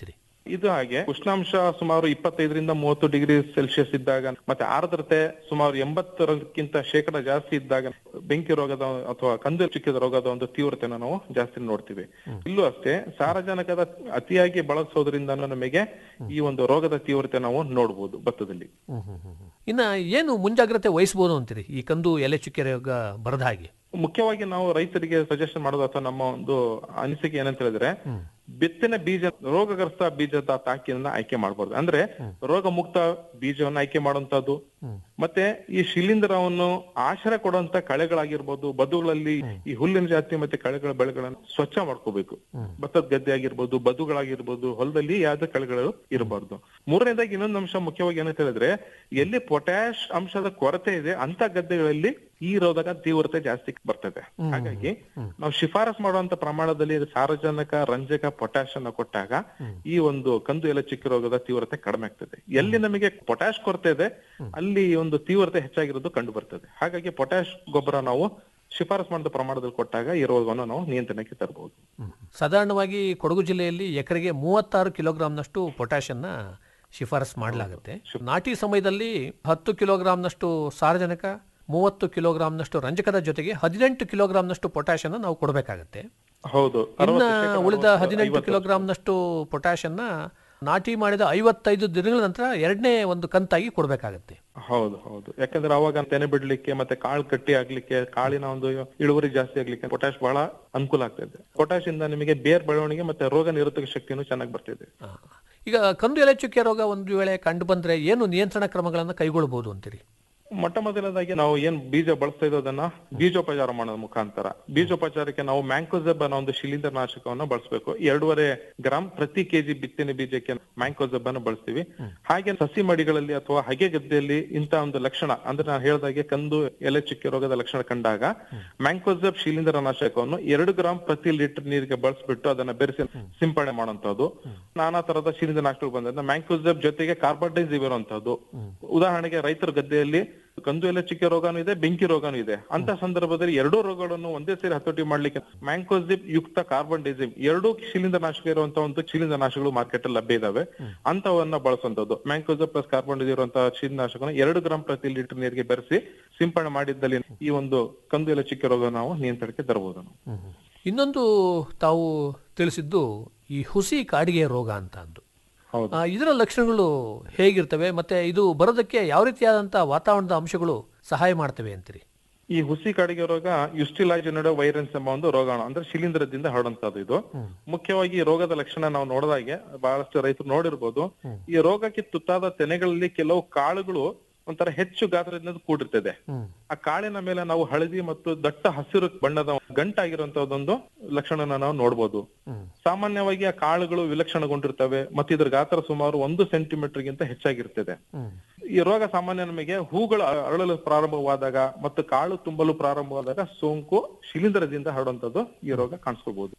ಇದು ಹಾಗೆ ಉಷ್ಣಾಂಶ ಸುಮಾರು ಇಪ್ಪತ್ತೈದರಿಂದ ಮೂವತ್ತು ಡಿಗ್ರಿ ಸೆಲ್ಸಿಯಸ್ ಇದ್ದಾಗ ಮತ್ತೆ ಆರ್ದ್ರತೆ ಸುಮಾರು ಎಂಬತ್ತರಕ್ಕಿಂತ ಶೇಕಡ ಜಾಸ್ತಿ ಇದ್ದಾಗ ಬೆಂಕಿ ರೋಗದ ಅಥವಾ ಕಂದು ಚಿಕ್ಕಿದ ರೋಗದ ಒಂದು ತೀವ್ರತೆನ ನಾವು ಜಾಸ್ತಿ ನೋಡ್ತೀವಿ ಇಲ್ಲೂ ಅಷ್ಟೇ ಸಾರಜನಕದ ಅತಿಯಾಗಿ ಬಳಸೋದ್ರಿಂದ ನಮಗೆ ಈ ಒಂದು ರೋಗದ ತೀವ್ರತೆ ನಾವು ನೋಡಬಹುದು ಭತ್ತದಲ್ಲಿ ಇನ್ನ ಏನು ಮುಂಜಾಗ್ರತೆ ವಹಿಸಬಹುದು ಅಂತೀರಿ ಈ ಕಂದು ಎಲೆ ಚುಕ್ಕೆ ರೋಗ ಬರದ ಹಾಗೆ ಮುಖ್ಯವಾಗಿ ನಾವು ರೈತರಿಗೆ ಸಜೆಷನ್ ಮಾಡೋದು ಅಥವಾ ನಮ್ಮ ಒಂದು ಅನಿಸಿಕೆ ಏನಂತ ಹೇಳಿದ್ರೆ ಬಿತ್ತನೆ ಬೀಜ ರೋಗಗ್ರಸ್ತ ಬೀಜದ ತಾಕಿನ ಆಯ್ಕೆ ಮಾಡಬಾರ್ದು ಅಂದ್ರೆ ರೋಗ ಮುಕ್ತ ಬೀಜವನ್ನ ಆಯ್ಕೆ ಮಾಡುವಂತದ್ದು ಮತ್ತೆ ಈ ಶಿಲೀಂಧ್ರವನ್ನು ಆಶ್ರಯ ಕೊಡುವಂತ ಕಳೆಗಳಾಗಿರ್ಬೋದು ಬದುಗಳಲ್ಲಿ ಈ ಹುಲ್ಲಿನ ಜಾತಿ ಮತ್ತೆ ಕಳೆಗಳ ಬೆಳೆಗಳನ್ನು ಸ್ವಚ್ಛ ಮಾಡ್ಕೋಬೇಕು ಭತ್ತದ ಗದ್ದೆ ಆಗಿರ್ಬೋದು ಬದುಗಳಾಗಿರ್ಬೋದು ಹೊಲದಲ್ಲಿ ಯಾವ್ದೇ ಕಳೆಗಳು ಇರಬಾರ್ದು ಮೂರನೇದಾಗಿ ಇನ್ನೊಂದು ಅಂಶ ಮುಖ್ಯವಾಗಿ ಏನಂತ ಹೇಳಿದ್ರೆ ಎಲ್ಲಿ ಪೊಟ್ಯಾಶ್ ಅಂಶದ ಕೊರತೆ ಇದೆ ಅಂತ ಗದ್ದೆಗಳಲ್ಲಿ ಈ ರೋಗದ ತೀವ್ರತೆ ಜಾಸ್ತಿ ಬರ್ತದೆ ಹಾಗಾಗಿ ನಾವು ಶಿಫಾರಸ್ ಮಾಡುವಂತ ಪ್ರಮಾಣದಲ್ಲಿ ಸಾರಜನಕ ರಂಜಕ ಪೊಟ್ಯಾಶ್ ಅನ್ನ ಕೊಟ್ಟಾಗ ಈ ಒಂದು ಕಂದು ಎಲೆ ಚಿಕ್ಕ ರೋಗದ ತೀವ್ರತೆ ಕಡಿಮೆ ಆಗ್ತದೆ ಎಲ್ಲಿ ನಮಗೆ ಪೊಟ್ಯಾಶ್ ಕೊರತೆ ಇದೆ ಅಲ್ಲಿ ಈ ಒಂದು ತೀವ್ರತೆ ಹೆಚ್ಚಾಗಿರೋದು ಕಂಡು ಬರ್ತದೆ ಹಾಗಾಗಿ ಪೊಟ್ಯಾಶ್ ಗೊಬ್ಬರ ನಾವು ಶಿಫಾರಸ್ ಮಾಡಿದ ಪ್ರಮಾಣದಲ್ಲಿ ಕೊಟ್ಟಾಗ ಈ ರೋಗವನ್ನು ನಾವು ನಿಯಂತ್ರಣಕ್ಕೆ ತರಬಹುದು ಸಾಧಾರಣವಾಗಿ ಕೊಡಗು ಜಿಲ್ಲೆಯಲ್ಲಿ ಎಕರೆಗೆ ಮೂವತ್ತಾರು ಕಿಲೋಗ್ರಾಂನಷ್ಟು ಪೊಟ್ಯಾಷನ್ನ ಶಿಫಾರಸ್ ಮಾಡಲಾಗುತ್ತೆ ನಾಟಿ ಸಮಯದಲ್ಲಿ ಹತ್ತು ಕಿಲೋಗ್ರಾಂನಷ್ಟು ಸಾರಜನಕ ಮೂವತ್ತು ಕಿಲೋಗ್ರಾಂನಷ್ಟು ರಂಜಕದ ಜೊತೆಗೆ ಹದಿನೆಂಟು ಕಿಲೋಗ್ರಾಂನಷ್ಟು ಪೊಟ್ಯಾಷನ್ನ ನಾವು ಕೊಡಬೇಕಾಗತ್ತೆ ಹೌದು ಇನ್ನ 60 ಶೇಕಡ ಉಳಿದ 60, ಹದಿನೆಂಟು 50. ಕಿಲೋಗ್ರಾಂನಷ್ಟು ಪೊಟ್ಯಾಷನ್ನ ನಾಟಿ ಮಾಡಿದ ಐವತ್ತೈದು ದಿನಗಳ ನಂತರ ಎರಡನೇ ಒಂದು ಕಂತಾಗಿ ಕೊಡಬೇಕಾಗತ್ತೆ ಹೌದು ಹೌದು ಯಾಕಂದ್ರೆ ಅವಾಗ ತೆನೆ ಬಿಡ್ಲಿಕ್ಕೆ ಮತ್ತೆ ಕಾಳು ಕಟ್ಟಿ ಆಗ್ಲಿಕ್ಕೆ ಕಾಳಿನ ಒಂದು ಇಳುವರಿ ಜಾಸ್ತಿ ಆಗ್ಲಿಕ್ಕೆ ಪೊಟ್ಯಾಶ್ ಬಹಳ ಅನುಕೂಲ ಆಗ್ತದೆ ಪೊಟ್ಯಾಶ್ ಇಂದ ನಿಮಗೆ ಬೇರ್ ಬೆಳವಣಿಗೆ ಮತ್ತೆ ರೋಗ ನಿರೋಧಕ ಶಕ್ತಿನೂ ಚೆನ್ನಾಗಿ ಬರ್ತಿದೆ ಈಗ ಕಂದು ಎಲೆ ಚುಕ್ಕೆ ರೋಗ ಒಂದು ವೇಳೆ ಕಂಡು ಬಂದ್ರೆ ಏನು ನಿಯಂತ್ರಣ ಕ್ರಮಗಳನ್ನು ಕೈಗೊಳ್ಳಬಹುದು ಅಂತೀರಿ ಮೊಟ್ಟ ಮೊದಲನೇದಾಗಿ ನಾವು ಏನ್ ಬೀಜ ಬಳಸ್ತಾ ಇರೋದನ್ನ ಬೀಜೋಪಚಾರ ಮಾಡೋದ ಮುಖಾಂತರ ಬೀಜೋಪಚಾರಕ್ಕೆ ನಾವು ಮ್ಯಾಂಕೋಸೆಬ್ ಅನ್ನೋ ಒಂದು ಶಿಲೀಂಧ್ರ ನಾಶಕವನ್ನ ಬಳಸಬೇಕು ಎರಡೂವರೆ ಗ್ರಾಮ್ ಪ್ರತಿ ಕೆಜಿ ಬಿತ್ತನೆ ಬೀಜಕ್ಕೆ ಮ್ಯಾಂಕೋಸೆಬ್ ಅನ್ನು ಬಳಸ್ತೀವಿ ಹಾಗೆ ಸಸಿ ಮಡಿಗಳಲ್ಲಿ ಅಥವಾ ಹಗೆ ಗದ್ದೆಯಲ್ಲಿ ಇಂತ ಒಂದು ಲಕ್ಷಣ ಅಂದ್ರೆ ನಾನು ಹೇಳ್ದಾಗೆ ಕಂದು ಎಲೆ ಚುಕ್ಕೆ ರೋಗದ ಲಕ್ಷಣ ಕಂಡಾಗ ಮ್ಯಾಂಕೋಸೆಬ್ ಶಿಲೀಂಧ್ರ ನಾಶಕವನ್ನು ಎರಡು ಗ್ರಾಮ್ ಪ್ರತಿ ಲೀಟರ್ ನೀರಿಗೆ ಬಳಸ್ಬಿಟ್ಟು ಅದನ್ನ ಬೆರೆಸಿ ಸಿಂಪಡಣೆ ಮಾಡುವಂತದ್ದು ನಾನಾ ತರದ ಶಿಲೀಂಧ್ರ ನಾಶಕಗಳು ಬಂದ ಮ್ಯಾಂಕೋಸೆಬ್ ಜೊತೆಗೆ ಕಾರ್ಬನ್ಡೈಸಿವ್ ಇರುವಂತದ್ದು ಉದಾಹರಣೆಗೆ ರೈತರ ಗದ್ದೆಯಲ್ಲಿ ಕಂದು ಎಲೆ ಚಿಕ್ಕ ರೋಗನೂ ಇದೆ ಬೆಂಕಿ ರೋಗನೂ ಇದೆ ಅಂತ ಸಂದರ್ಭದಲ್ಲಿ ಎರಡೂ ರೋಗಗಳನ್ನು ಒಂದೇ ಸೇರಿ ಹತೋಟಿ ಮಾಡ್ಲಿಕ್ಕೆ ಮ್ಯಾಂಕೋಸಿಪ್ ಯುಕ್ತ ಕಾರ್ಬನ್ ಡೈಸಿಮ್ ಎರಡೂ ಶಿಲೀಂಧ್ರ ನಾಶಕ ಇರುವಂತಹ ಒಂದು ಶಿಲೀಂಧ್ರ ನಾಶಗಳು ಮಾರ್ಕೆಟ್ ಅಲ್ಲಿ ಲಭ್ಯ ಇದಾವೆ ಅಂತವನ್ನ ಬಳಸುವಂತದ್ದು ಮ್ಯಾಂಕೋಸಿಪ್ ಪ್ಲಸ್ ಕಾರ್ಬನ್ ಡೈಸಿಮ್ ಇರುವಂತಹ ಶಿಲೀಂಧ್ರ ನಾಶಕವನ್ನು ಎರಡು ಗ್ರಾಮ್ ಪ್ರತಿ ಲೀಟರ್ ನೀರಿಗೆ ಬೆರೆಸಿ ಸಿಂಪಡಣೆ ಮಾಡಿದ್ದಲ್ಲಿ ಈ ಒಂದು ಕಂದು ಎಲೆ ಚಿಕ್ಕ ರೋಗ ನಾವು ನಿಯಂತ್ರಣಕ್ಕೆ ತರಬಹುದು ನಾವು. ಇನ್ನೊಂದು ತಾವು ತಿಳಿಸಿದ್ದು ಈ ಹುಸಿ ಕಾಡಿಗೆ ರೋಗ ಅಂತ ಅಂದು ಆ, ಇದರ ಲಕ್ಷಣಗಳು ಹೇಗಿರ್ತವೆ ಮತ್ತೆ ಇದು ಬರೋದಕ್ಕೆ ಯಾವ ರೀತಿಯಾದಂತಹ ವಾತಾವರಣದ ಅಂಶಗಳು ಸಹಾಯ ಮಾಡ್ತವೆ ಅಂತೀರಿ ಈ ಹುಸಿ ಕಾಡಿಗೆ ರೋಗ ಯುಸ್ಟಿಲೈಜನಡ ವೈರಸ್ ಎಂಬ ಒಂದು ರೋಗಾಣು ಅಂದ್ರೆ ಶಿಲೀಂಧ್ರದಿಂದ ಹರಡುವಂತದ್ದು ಇದು ಮುಖ್ಯವಾಗಿ ಈ ರೋಗದ ಲಕ್ಷಣ ನಾವು ನೋಡಿದಾಗೆ ಬಹಳಷ್ಟು ರೈತರು ನೋಡಿರ್ಬೋದು ಈ ರೋಗಕ್ಕೆ ತುತ್ತಾದ ತೆನೆಗಳಲ್ಲಿ ಕೆಲವು ಕಾಳುಗಳು ಒಂಥರ ಹೆಚ್ಚು ಗಾತ್ರದಿಂದ ಕೂಡಿರ್ತದೆ ಆ ಕಾಳಿನ ಮೇಲೆ ನಾವು ಹಳದಿ ಮತ್ತು ದಟ್ಟ ಹಸಿರು ಬಣ್ಣದ ಗಂಟಾಗಿರುವಂತಹದೊಂದು ಲಕ್ಷಣನ ನಾವು ನೋಡ್ಬೋದು ಸಾಮಾನ್ಯವಾಗಿ ಆ ಕಾಳುಗಳು ವಿಲಕ್ಷಣಗೊಂಡಿರ್ತವೆ ಮತ್ತು ಇದ್ರ ಗಾತ್ರ ಸುಮಾರು ಒಂದು ಸೆಂಟಿಮೀಟರ್ ಗಿಂತ ಹೆಚ್ಚಾಗಿರ್ತದೆ ಈ ರೋಗ ಸಾಮಾನ್ಯ ನಮಗೆ ಹೂಗಳು ಅರಳಲು ಪ್ರಾರಂಭವಾದಾಗ ಮತ್ತು ಕಾಳು ತುಂಬಲು ಪ್ರಾರಂಭವಾದಾಗ ಸೋಂಕು ಶಿಲೀಂಧ್ರದಿಂದ ಹರಡುವಂತದ್ದು ಈ ರೋಗ ಕಾಣಿಸ್ಕೋಬಹುದು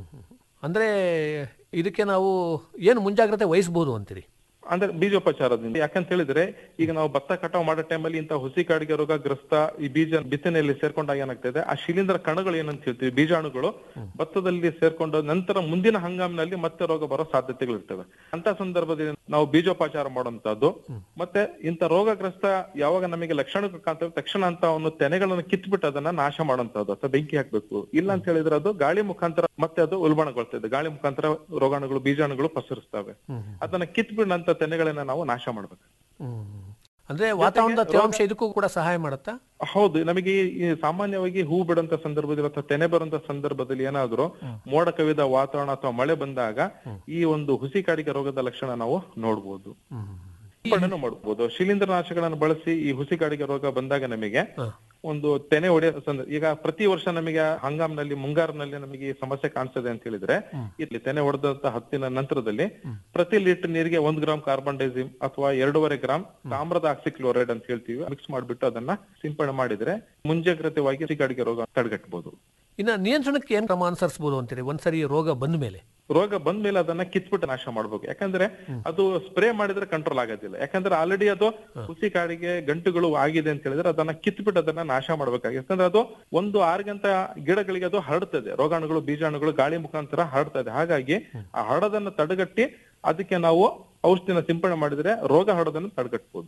ಅಂದ್ರೆ ಇದಕ್ಕೆ ನಾವು ಏನು ಮುಂಜಾಗ್ರತೆ ವಹಿಸಬಹುದು ಅಂತೀರಿ ಅಂದ್ರೆ ಬೀಜೋಪಚಾರದಿಂದ ಯಾಕಂತ ಹೇಳಿದ್ರೆ ಈಗ ನಾವು ಭತ್ತ ಕಟಾವು ಮಾಡೋ ಟೈಮಲ್ಲಿ ಇಂತ ಹುಸಿ ಕಾಡಿಗೆ ರೋಗ ಗ್ರಸ್ತ ಈ ಬೀಜ ಬಿತ್ತನೆಯಲ್ಲಿ ಸೇರ್ಕೊಂಡಾಗ ಏನಾಗ್ತದೆ ಆ ಶಿಲೀಂಧ್ರ ಕಣಗಳು ಏನಂತ ಹೇಳ್ತೀವಿ ಬೀಜಾಣುಗಳು ಭತ್ತದಲ್ಲಿ ಸೇರ್ಕೊಂಡು ನಂತರ ಮುಂದಿನ ಹಂಗಾಮಿನಲ್ಲಿ ಮತ್ತೆ ರೋಗ ಬರೋ ಸಾಧ್ಯತೆಗಳು ಇರ್ತವೆ ಅಂತ ಸಂದರ್ಭದಲ್ಲಿ ನಾವು ಬೀಜೋಪಚಾರ ಮಾಡುವಂತದ್ದು ಮತ್ತೆ ಇಂತ ರೋಗಗ್ರಸ್ತ ಯಾವಾಗ ನಮಗೆ ಲಕ್ಷಣಗಳು ಕಾಣ್ತವೆ ತಕ್ಷಣ ಅಂತ ಅವನು ತೆನೆಗಳನ್ನು ಕಿತ್ಬಿಟ್ಟು ಅದನ್ನ ನಾಶ ಮಾಡುವಂತದ್ದು ಅಥವಾ ಬೆಂಕಿ ಹಾಕ್ಬೇಕು ಇಲ್ಲ ಅಂತ ಹೇಳಿದ್ರೆ ಅದು ಗಾಳಿ ಮುಖಾಂತರ ಮತ್ತೆ ಅದು ಉಲ್ಬಣಗೊಳ್ತದೆ ಗಾಳಿ ಮುಖಾಂತರ ರೋಗಾಣುಗಳು ಬೀಜಾಣುಗಳು ಪಸರಿಸ್ತವೆ ಅದನ್ನ ಕಿತ್ಬಿಟ್ಟು ನಂತರ ತೆನೆಗಳನ್ನ ನಾವು ನಾಶ ಮಾಡ್ಬೇಕು ಅಂದ್ರೆ ವಾತಾವರಣದ ತೇವಾಂಶ ಇದಕ್ಕೂ ಕೂಡ ಸಹಾಯ ಮಾಡುತ್ತಾ ಹೌದು ನಮಗೆ ಈ- ಈ ಸಾಮಾನ್ಯವಾಗಿ ಹೂ ಬಿಡುವಂತ ಸಂದರ್ಭದಲ್ಲಿ ಅಥವಾ ತೆನೆ ಬರುವಂತ ಸಂದರ್ಭದಲ್ಲಿ ಏನಾದ್ರೂ ಮೋಡ ಕವಿದ ವಾತಾವರಣ ಅಥವಾ ಮಳೆ ಬಂದಾಗ ಈ ಒಂದು ಹುಸಿ ಕಾಡಿಗೆ ರೋಗದ ಲಕ್ಷಣ ನಾವು ನೋಡ್ಬೋದು ಸಿಂಪಡಣೆನೂ ಮಾಡ್ಬೋದು ಶಿಲೀಂಧ್ರ ನಾಶಗಳನ್ನು ಬಳಸಿ ಈ ಹುಸಿ ಕಾಡಿಗೆ ರೋಗ ಬಂದಾಗ ನಮಗೆ ಒಂದು ತೆನೆ ಹೊಡೆಯೋ ಸಂದರ್ಭ ಈಗ ಪ್ರತಿ ವರ್ಷ ನಮಗೆ ಹಂಗಾಮ್ನಲ್ಲಿ ಮುಂಗಾರಿನಲ್ಲಿ ನಮಗೆ ಈ ಸಮಸ್ಯೆ ಕಾಣಿಸ್ತದೆ ಅಂತ ಹೇಳಿದ್ರೆ ಇಲ್ಲಿ ತೆನೆ ಹೊಡೆದಂತ ಹತ್ತಿನ ನಂತರದಲ್ಲಿ ಪ್ರತಿ ಲೀಟರ್ ನೀರಿಗೆ ಒಂದ್ ಗ್ರಾಮ್ ಕಾರ್ಬನ್ ಡೈಸಿಮ್ ಅಥವಾ ಎರಡೂವರೆ ಗ್ರಾಮ್ ತಾಮ್ರದ ಆಕ್ಸಿಕ್ಲೋರೈಡ್ ಅಂತ ಹೇಳ್ತೀವಿ ಮಿಕ್ಸ್ ಮಾಡ್ಬಿಟ್ಟು ಅದನ್ನ ಸಿಂಪಡಣೆ ಮಾಡಿದ್ರೆ ಮುಂಜಾಗ್ರತೆವಾಗಿ ಹುಸಿ ಕಾಡಿಗೆ ರೋಗ ತಡೆಗಟ್ಟಬಹುದು ಇನ್ನ ನಿಯಂತ್ರಣಕ್ಕೆ ಏನ್ ಕ್ರಮ ಅನುಸರಿಸಬಹುದು ಅಂತೀರಿ ಒಂದ್ಸರಿ ರೋಗ ಬಂದ ಮೇಲೆ ರೋಗ ಬಂದ ಮೇಲೆ ಅದನ್ನ ಕಿತ್ಬಿಟ್ಟು ನಾಶ ಮಾಡ್ಬೇಕು ಯಾಕಂದ್ರೆ ಅದು ಸ್ಪ್ರೇ ಮಾಡಿದ್ರೆ ಕಂಟ್ರೋಲ್ ಆಗೋದಿಲ್ಲ ಯಾಕಂದ್ರೆ ಆಲ್ರೆಡಿ ಅದು ಹುಸಿ ಕಾಡಿಗೆ ಗಂಟುಗಳು ಆಗಿದೆ ಅಂತ ಹೇಳಿದ್ರೆ ಅದನ್ನ ಕಿತ್ಬಿಟ್ಟು ಅದನ್ನ ನಾಶ ಮಾಡ್ಬೇಕಾಗಿ ಯಾಕಂದ್ರೆ ಅದು ಒಂದು ಆರು ಗಂಟೆ ಗಿಡಗಳಿಗೆ ಅದು ಹರಡ್ತದೆ ರೋಗಾಣುಗಳು ಬೀಜಾಣುಗಳು ಗಾಳಿ ಮುಖಾಂತರ ಹರಡ್ತದೆ ಹಾಗಾಗಿ ಆ ಹರಡೋದನ್ನ ತಡೆಗಟ್ಟಿ ಅದಕ್ಕೆ ನಾವು ಔಷಧಿನ ಸಿಂಪಡಣೆ ಮಾಡಿದ್ರೆ ರೋಗ ಹರಡೋದನ್ನು ತಡೆಗಟ್ಟಬಹುದು